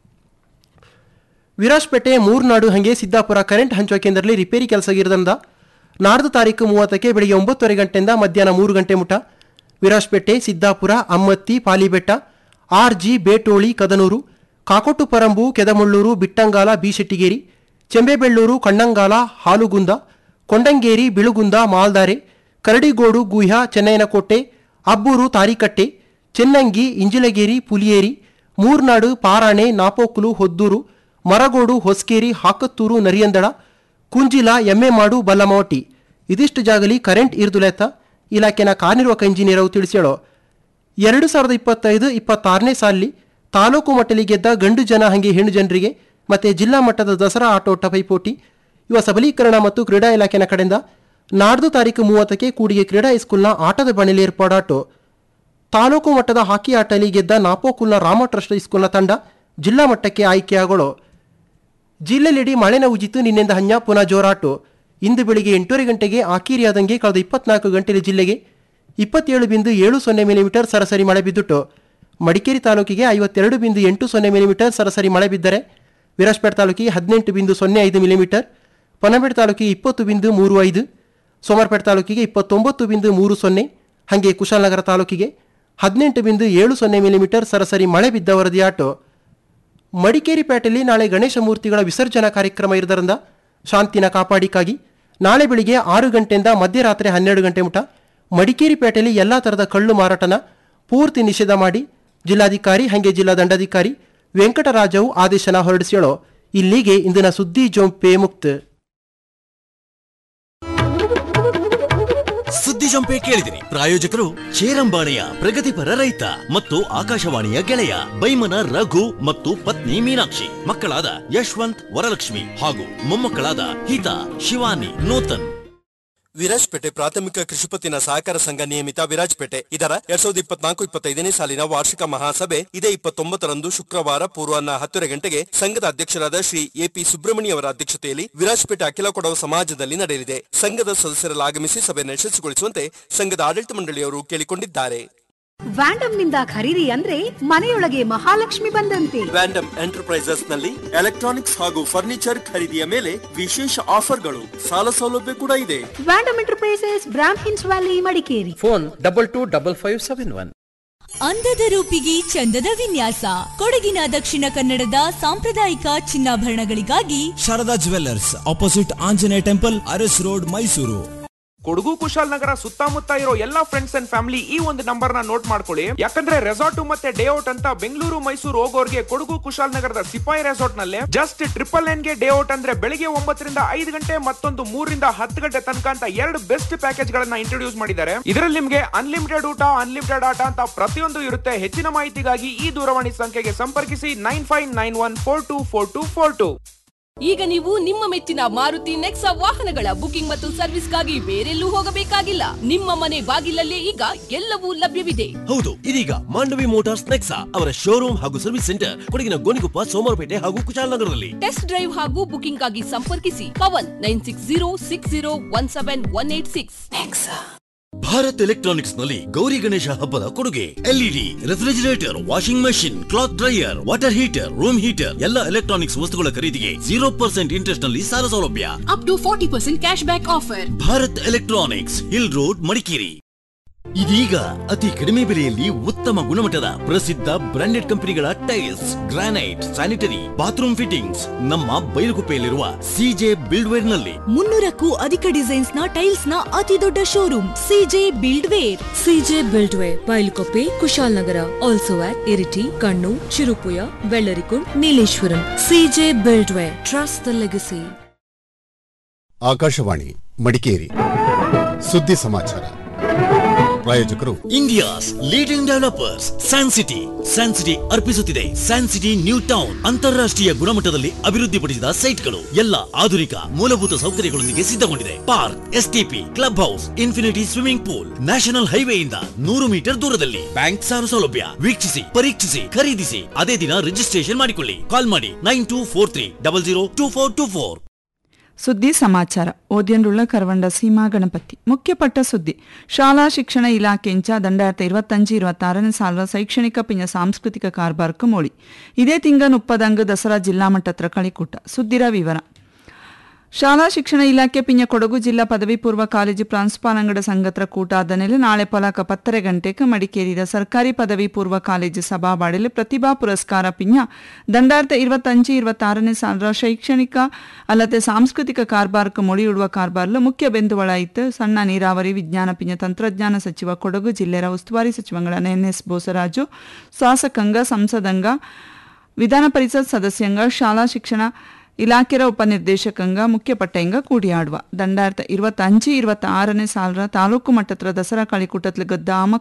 ವಿರಾಜ್ಪೇಟೆ ಮೂರ್ನಾಡು ಹಂಗೆ ಸಿದ್ದಾಪುರ ಕರೆಂಟ್ ಹಂಚುವ ಕೇಂದ್ರದಲ್ಲಿ ರಿಪೇರಿ ಕೆಲಸ ಇರೋದ್ರಿಂದ ನಾಡ್ದು ತಾರೀಕು ಮೂವತ್ತಕ್ಕೆ ಬೆಳಿಗ್ಗೆ ಒಂಬತ್ತುವರೆ ಗಂಟೆಯಿಂದ ಮಧ್ಯಾಹ್ನ ಮೂರು ಗಂಟೆ ಮುಟ ವಿರಾಜ್ಪೇಟೆ ಸಿದ್ದಾಪುರ ಅಮ್ಮತ್ತಿ ಪಾಲಿಬೆಟ್ಟ ಆರ್ ಜಿ ಬೇಟೋಳಿ ಕದನೂರು ಕಾಕೊಟ್ಟು ಪರಂಬು ಕೆದಮುಳ್ಳೂರು ಬಿಟ್ಟಂಗಾಲ ಬಿಶೆಟ್ಟಿಗೇರಿ ಚೆಂಬೆಬೆಳ್ಳೂರು ಕಣ್ಣಂಗಾಲ ಹಾಲುಗುಂದ ಕೊಂಡಂಗೇರಿ ಬಿಳುಗುಂದ ಮಾಲ್ದಾರೆ ಕರಡಿಗೋಡು ಗುಹ್ಯ ಚೆನ್ನಯ್ಯನಕೋಟೆ ಅಬ್ಬೂರು ತಾರಿಕಟ್ಟೆ ಚೆನ್ನಂಗಿ ಇಂಜಿಲಗೇರಿ ಪುಲಿಯೇರಿ ಮೂರ್ನಾಡು ಪಾರಾಣೆ ನಾಪೋಕ್ಲು ಹೊದ್ದೂರು ಮರಗೋಡು ಹೊಸ್ಕೇರಿ ಹಾಕತ್ತೂರು ನರಿಯಂದಳ ಕುಂಜಿಲ ಎಮ್ಮೆಮಾಡು ಬಲ್ಲಮವಟಿ ಇದಿಷ್ಟು ಜಾಗಲಿ ಕರೆಂಟ್ ಇರ್ದುಲೆತ್ತ ಇಲಾಖೆನ ಕಾರ್ಯನಿರ್ವಾಹಕ ಇಂಜಿನಿಯರ್ ಅವು ತಿಳಿಸ್ಯಾಳು ಎರಡು ಸಾವಿರದ ಇಪ್ಪತ್ತೈದು ಇಪ್ಪತ್ತಾರನೇ ಸಾಲಿ ತಾಲೂಕು ಮಟ್ಟದಲ್ಲಿ ಗೆದ್ದ ಗಂಡು ಜನ ಹಂಗೆ ಹೆಣ್ಣು ಜನರಿಗೆ ಮತ್ತು ಜಿಲ್ಲಾ ಮಟ್ಟದ ದಸರಾ ಆಟೋಟ ಪೈಪೋಟಿ ಯುವ ಸಬಲೀಕರಣ ಮತ್ತು ಕ್ರೀಡಾ ಇಲಾಖೆನ ಕಡೆಯಿಂದ ನಾಡ್ದು ತಾರೀಕು ಮೂವತ್ತಕ್ಕೆ ಕೂಡಿಗೆ ಕ್ರೀಡಾ ಹೈಸ್ಕೂಲ್ನ ಆಟದ ಬಣಿಲಿ ಏರ್ಪಾಡಾಟು ತಾಲೂಕು ಮಟ್ಟದ ಹಾಕಿ ಆಟದಲ್ಲಿ ಗೆದ್ದ ನಾಪೋಕುಲ್ನ ರಾಮ ಟ್ರಸ್ಟ್ ಹೈಸ್ಕೂಲ್ನ ತಂಡ ಜಿಲ್ಲಾ ಮಟ್ಟಕ್ಕೆ ಆಯ್ಕೆಯಾಗಳು ಜಿಲ್ಲೆಯಲ್ಲಿಡೀ ಮಳೆನ ಉಜಿತು ನಿನ್ನೆಂದ ಹಂಜ ಪುನಃ ಜೋರಾಟು ಇಂದು ಬೆಳಿಗ್ಗೆ ಎಂಟೂವರೆ ಗಂಟೆಗೆ ಆಕೀರಿಯಾದಂಗೆ ಕಳೆದ ಇಪ್ಪತ್ನಾಲ್ಕು ಗಂಟೆಯಲ್ಲಿ ಜಿಲ್ಲೆಗೆ ಇಪ್ಪತ್ತೇಳು ಬಿಂದು ಏಳು ಸೊನ್ನೆ ಮಿಲಿಮೀಟರ್ ಸರಾಸರಿ ಮಳೆ ಬಿದ್ದುಟ್ಟು ಮಡಿಕೇರಿ ತಾಲೂಕಿಗೆ ಐವತ್ತೆರಡು ಬಿಂದು ಎಂಟು ಸೊನ್ನೆ ಮಿಲಿಮೀಟರ್ ಸರಾಸರಿ ಮಳೆ ಬಿದ್ದರೆ ವಿರಾಜ್ಪೇಟ್ ತಾಲೂಕಿಗೆ ಹದಿನೆಂಟು ಬಿಂದು ಸೊನ್ನೆ ಐದು ಮಿಲಿಮೀಟರ್ ಪೊನ್ನಪೇಟೆ ತಾಲೂಕಿಗೆ ಇಪ್ಪತ್ತು ಬಿಂದು ಮೂರು ಐದು ಸೋಮವಾರಪೇಟೆ ತಾಲೂಕಿಗೆ ಇಪ್ಪತ್ತೊಂಬತ್ತು ಬಿಂದು ಮೂರು ಸೊನ್ನೆ ಹಾಗೆ ಕುಶಾಲನಗರ ತಾಲೂಕಿಗೆ ಹದಿನೆಂಟು ಬಿಂದು ಏಳು ಸೊನ್ನೆ ಮಿಲಿಮೀಟರ್ ಸರಾಸರಿ ಮಳೆ ಬಿದ್ದ ವರದಿಯಾಟು ಮಡಿಕೇರಿ ಪೇಟೆಯಲ್ಲಿ ನಾಳೆ ಗಣೇಶ ಮೂರ್ತಿಗಳ ವಿಸರ್ಜನಾ ಕಾರ್ಯಕ್ರಮ ಇರುವುದರಿಂದ ಶಾಂತಿನ ಕಾಪಾಡಿಕಾಗಿ ನಾಳೆ ಬೆಳಿಗ್ಗೆ ಆರು ಗಂಟೆಯಿಂದ ಮಧ್ಯರಾತ್ರಿ ಹನ್ನೆರಡು ಗಂಟೆ ಮುಟ ಮಡಿಕೇರಿ ಪೇಟೆಯಲ್ಲಿ ಎಲ್ಲ ಥರದ ಕಳ್ಳು ಮಾರಾಟನ ಪೂರ್ತಿ ನಿಷೇಧ ಮಾಡಿ ಜಿಲ್ಲಾಧಿಕಾರಿ ಹಾಗೆ ಜಿಲ್ಲಾ ದಂಡಾಧಿಕಾರಿ ವೆಂಕಟರಾಜವು ಆದೇಶನ ಹೊರಡಿಸ್ಯಾಳು ಇಲ್ಲಿಗೆ ಇಂದಿನ ಸುದ್ದಿ ಜೊಂಪೆ ಮುಕ್ತ ಸುದ್ದಿ ಜಂಪೆ ಕೇಳಿದಿರಿ ಪ್ರಾಯೋಜಕರು ಚೇರಂಬಾಣೆಯ ಪ್ರಗತಿಪರ ರೈತ ಮತ್ತು ಆಕಾಶವಾಣಿಯ ಗೆಳೆಯ ಬೈಮನ ರಘು ಮತ್ತು ಪತ್ನಿ ಮೀನಾಕ್ಷಿ ಮಕ್ಕಳಾದ ಯಶವಂತ್ ವರಲಕ್ಷ್ಮಿ ಹಾಗೂ ಮೊಮ್ಮಕ್ಕಳಾದ ಹಿತಾ ಶಿವಾನಿ ನೂತನ್ ವಿರಾಜ್ಪೇಟೆ ಪ್ರಾಥಮಿಕ ಕೃಷಿ ಪತ್ತಿನ ಸಹಕಾರ ಸಂಘ ನಿಯಮಿತ ವಿರಾಜ್ಪೇಟೆ ಇದರ ಎರಡ್ ಸಾವಿರದ ಇಪ್ಪತ್ನಾಲ್ಕು ಇಪ್ಪತ್ತೈದನೇ ಸಾಲಿನ ವಾರ್ಷಿಕ ಮಹಾಸಭೆ ಇದೇ ಇಪ್ಪತ್ತೊಂಬತ್ತರಂದು ಶುಕ್ರವಾರ ಪೂರ್ವಾಹ್ನ ಹತ್ತುವರೆ ಗಂಟೆಗೆ ಸಂಘದ ಅಧ್ಯಕ್ಷರಾದ ಶ್ರೀ ಎಪಿ ಸುಬ್ರಹ್ಮಣ್ಯ ಅವರ ಅಧ್ಯಕ್ಷತೆಯಲ್ಲಿ ವಿರಾಜ್ಪೇಟೆ ಅಖಿಲ ಕೊಡವ ಸಮಾಜದಲ್ಲಿ ನಡೆಯಲಿದೆ ಸಂಘದ ಸದಸ್ಯರೆಲ್ಲ ಆಗಮಿಸಿ ಸಭೆಯನ್ನು ಯಶಸ್ವಿಗೊಳಿಸುವಂತೆ ಸಂಘದ ಆಡಳಿತ ಮಂಡಳಿಯವರು ಕೇಳಿಕೊಂಡಿದ್ದಾರೆ ವ್ಯಾಂಡಮ್ನಿಂದ ಖರೀದಿ ಅಂದ್ರೆ ಮನೆಯೊಳಗೆ ಮಹಾಲಕ್ಷ್ಮಿ ಬಂದಂತೆ ವ್ಯಾಂಡಮ್ ಎಂಟರ್ಪ್ರೈಸಸ್ ನಲ್ಲಿ ಎಲೆಕ್ಟ್ರಾನಿಕ್ಸ್ ಹಾಗೂ ಫರ್ನಿಚರ್ ಖರೀದಿಯ ಮೇಲೆ ವಿಶೇಷ ಆಫರ್ಗಳು ಸಾಲ ಸೌಲಭ್ಯ ಕೂಡ ಇದೆ Vandam enterprises Brahmins valley Madikeri phone double two double five seven one ಅಂದದ ರೂಪಿಗೆ ಚಂದದ ವಿನ್ಯಾಸ ಕೊಡಗಿನ ದಕ್ಷಿಣ ಕನ್ನಡದ ಸಾಂಪ್ರದಾಯಿಕ ಚಿನ್ನಾಭರಣಗಳಿಗಾಗಿ Sharada jewellers opposite Anjaneya temple Aras road Mysuru Kodagu Kushalnagar ಸುತ್ತಮುತ್ತ ಇರೋ ಎಲ್ಲಾ ಫ್ರೆಂಡ್ಸ್ ಅಂಡ್ ಫ್ಯಾಮಿಲಿ ಈ ಒಂದು ನಂಬರ್ ನ ನೋಟ್ ಮಾಡ್ಕೊಳ್ಳಿ ಯಾಕಂದ್ರೆ ರೆಸಾರ್ಟ್ ಮತ್ತೆ ಡೇ ಔಟ್ ಅಂತ ಬೆಂಗಳೂರು ಮೈಸೂರು ಹೋಗೋರ್ಗೆ ಕೊಡಗು ಕುಶಾಲನಗರದ ಸಿಪಾಯಿ ರೆಸಾರ್ಟ್ ನಲ್ಲಿ ಜಸ್ಟ್ ಟ್ರಿಪಲ್ ನೈನ್ ಗೆ ಡೇ ಔಟ್ ಅಂದ್ರೆ ಬೆಳಿಗ್ಗೆ ಒಂಬತ್ತರಿಂದ ಐದು ಗಂಟೆ ಮತ್ತೊಂದು ಮೂರರಿಂದ ಹತ್ತು ಗಂಟೆ ತನಕ ಅಂತ ಎರಡು ಬೆಸ್ಟ್ ಪ್ಯಾಕೇಜ್ ಗಳನ್ನ ಇಂಟ್ರೊಡ್ಯೂಸ್ ಮಾಡಿದ್ದಾರೆ ಇದರಲ್ಲಿ ನಿಮ್ಗೆ ಅನ್ಲಿಮಿಟೆಡ್ ಊಟ ಅನ್ಲಿಮಿಟೆಡ್ ಆಟ ಅಂತ ಪ್ರತಿಯೊಂದು ಇರುತ್ತೆ ಹೆಚ್ಚಿನ ಮಾಹಿತಿಗಾಗಿ ಈ ದೂರವಾಣಿ ಸಂಖ್ಯೆಗೆ ಸಂಪರ್ಕಿಸಿ nine five nine one four two four two four two ಈಗ ನೀವು ನಿಮ್ಮ ಮೆಚ್ಚಿನ ಮಾರುತಿ ನೆಕ್ಸಾ ವಾಹನಗಳ ಬುಕಿಂಗ್ ಮತ್ತು ಸರ್ವಿಸ್ಗಾಗಿ ಬೇರೆಲ್ಲೂ ಹೋಗಬೇಕಾಗಿಲ್ಲ ನಿಮ್ಮ ಮನೆ ಬಾಗಿಲಲ್ಲೇ ಈಗ ಎಲ್ಲವೂ ಲಭ್ಯವಿದೆ ಹೌದು ಇದೀಗ ಮಾಂಡವಿ ಮೋಟಾರ್ಸ್ ನೆಕ್ಸಾ ಅವರ ಶೋರೂಮ್ ಹಾಗೂ ಸರ್ವಿಸ್ ಸೆಂಟರ್ ಕೊಡಗಿನ ಗೋಣಿಕೊಪ್ಪ ಸೋಮವಾರಪೇಟೆ ಹಾಗೂ ಕುಶಾಲನಗರದಲ್ಲಿ ಟೆಸ್ಟ್ ಡ್ರೈವ್ ಹಾಗೂ ಬುಕಿಂಗ್ ಆಗಿ ಸಂಪರ್ಕಿಸಿ Pavan nine six zero six zero one seven one eight six Bharat electronics ನಲ್ಲಿ ಗೌರಿ ಗಣೇಶ ಹಬ್ಬದ ಕೊಡುಗೆ LED refrigerator washing machine cloth dryer water heater room heater ಎಲ್ಲ ಎಲೆಕ್ಟ್ರಾನಿಕ್ಸ್ ವಸ್ತುಗಳ ಖರೀದಿಗೆ ಜೀರೋ ಪರ್ಸೆಂಟ್ ಇಂಟ್ರೆಸ್ಟ್ ನಲ್ಲಿ ಸಾಲ ಸೌಲಭ್ಯ up to forty percent cash back offer Bharat electronics hill road Madikeri ಇದೀಗ ಅತಿ ಕಡಿಮೆ ಬೆಲೆಯಲ್ಲಿ ಉತ್ತಮ ಗುಣಮಟ್ಟದ ಪ್ರಸಿದ್ಧ ಬ್ರಾಂಡೆಡ್ ಕಂಪನಿಗಳ tiles granite sanitary bathroom fittings ನಮ್ಮ ಬೈಲುಗುಪ್ಪೆಯಲ್ಲಿರುವ ಸಿಜೆ ಬಿಲ್ಡ್ವೇರ್ ನಲ್ಲಿ ಮುನ್ನೂರಕ್ಕೂ ಅಧಿಕ ಡಿಸೈನ್ಸ್ ನ ಟೈಲ್ಸ್ ನ ಅತಿ ದೊಡ್ಡ showroom CJ Buildware CJ Buildware Bylakuppe Kushalnagar also at Iritty Kannur Cherupuzha Vellarikundu Nileshwaram CJ Buildware trust the legacy Akashvani Madikeri ಸುದ್ದಿ ಸಮಾಚಾರ ಪ್ರಾಯೋಜಕರು India's leading developers San City San City ಅರ್ಪಿಸುತ್ತಿದೆ ಸ್ಯಾನ್ ಸಿಟಿ ನ್ಯೂ ಟೌನ್ ಅಂತಾರಾಷ್ಟ್ರೀಯ ಗುಣಮಟ್ಟದಲ್ಲಿ ಅಭಿವೃದ್ಧಿಪಡಿಸಿದ ಸೈಟ್ಗಳು ಎಲ್ಲ ಆಧುನಿಕ ಮೂಲಭೂತ ಸೌಕರ್ಯಗಳೊಂದಿಗೆ ಸಿದ್ಧಗೊಂಡಿದೆ park STP club house infinity swimming pool national ಹೈವೇಯಿಂದ ನೂರು ಮೀಟರ್ ದೂರದಲ್ಲಿ ಬ್ಯಾಂಕ್ ಸಾಲ ಸೌಲಭ್ಯ ವೀಕ್ಷಿಸಿ ಪರೀಕ್ಷಿಸಿ ಖರೀದಿಸಿ ಅದೇ ದಿನ ರಿಜಿಸ್ಟ್ರೇಷನ್ ಮಾಡಿಕೊಳ್ಳಿ ಕಾಲ್ ಮಾಡಿ nine two four three double zero two four two four ಸುದ್ದಿ ಸಮಾಚಾರ ಓದ್ಯನ್ರುಳ್ಳ ಕರವಂಡ ಸೀಮಾ ಗಣಪತಿ ಮುಖ್ಯಪಟ್ಟ ಸುದ್ದಿ ಶಾಲಾ ಶಿಕ್ಷಣ ಇಲಾಖೆಂಚ ದಂಡಾಯಿರത്തി ഇരുപത്തഞ്ച് ഇരുപത്താറിന് ಸಾಲ ಶೈಕ್ಷಣಿಕ ಪಿಂಜ ಸಾಂಸ್ಕೃತಿಕ ಕಾರ್ಬಾರ್ಕ್ ಮೋಳಿ ಇದೇ ತಿಂಗ ಮುಪ್ಪದಂಗ್ ದಸರಾ ಜಿಲ್ಲಾ ಮಟ್ಟತ್ರ ಕಳಿಕೂಟ ಸುದ್ದಿರ ವಿವರ ಶಾಲಾ ಶಿಕ್ಷಣ ಇಲಾಖೆ ಪಿಂಜ ಕೊಡಗು ಜಿಲ್ಲಾ ಪದವಿ ಪೂರ್ವ ಕಾಲೇಜು ಪ್ರಾಂಶುಪಾಲಂಗಡ ಸಂಘತ್ರ ಕೂಟ ಆದ ನೆಲೆ ನಾಳೆ ಪೊಲಾಕ ಪತ್ತರೆ ಗಂಟೆಗೆ ಮಡಿಕೇರಿದ ಸರ್ಕಾರಿ ಪದವಿ ಪೂರ್ವ ಕಾಲೇಜು ಸಭಾಬಾಡಲು ಪ್ರತಿಭಾ ಪುರಸ್ಕಾರ ಪಿಂಜ ದಂಡಾಯಿರത്തി ഇരുപത്തഞ്ച് ഇരുപತ್ತಾರನೇ ಸಾಲರ ಶೈಕ್ಷಣಿಕ ಅಲ್ಲದೆ ಸಾಂಸ್ಕೃತಿಕ ಕಾರ್ಬಾರ್ಕ್ ಮೊಳಿಯುಡುವ ಕಾರ್ಬಾರ್ಲು ಮುಖ್ಯ ಬೆಂದುವಳಾಯಿತು ಸಣ್ಣ ನೀರಾವರಿ ವಿಜ್ಞಾನ ಪಿಂಜ ತಂತ್ರಜ್ಞಾನ ಸಚಿವ ಕೊಡಗು ಜಿಲ್ಲೆಯ ಉಸ್ತುವಾರಿ ಸಚಿವಗಳಾದ ಎನ್ ಎಸ್ ಬೋಸರಾಜು ಶಾಸಕಾಂಗ ಸಂಸದಂಗ ವಿಧಾನ ಪರಿಷತ್ ಸದಸ್ಯಂಗ ಶಾಲಾ ಶಿಕ್ಷಣ ಇಲಾಖೆಯ ಉಪನಿರ್ದೇಶಕಂಗ ಮುಖ್ಯ ಪಟ್ಟೆಂಗ ಕೂಡಿಯಾಡುವ ದಂಡಾಯಿರത്തി ഇരുപത്തഞ്ച് ഇരുപത്തി ആറിന് സാലറ താലൂക്ക് മട്ടത്ര ദസറ കളിക്കൂട്ടത്തിൽ ഗദ്ദ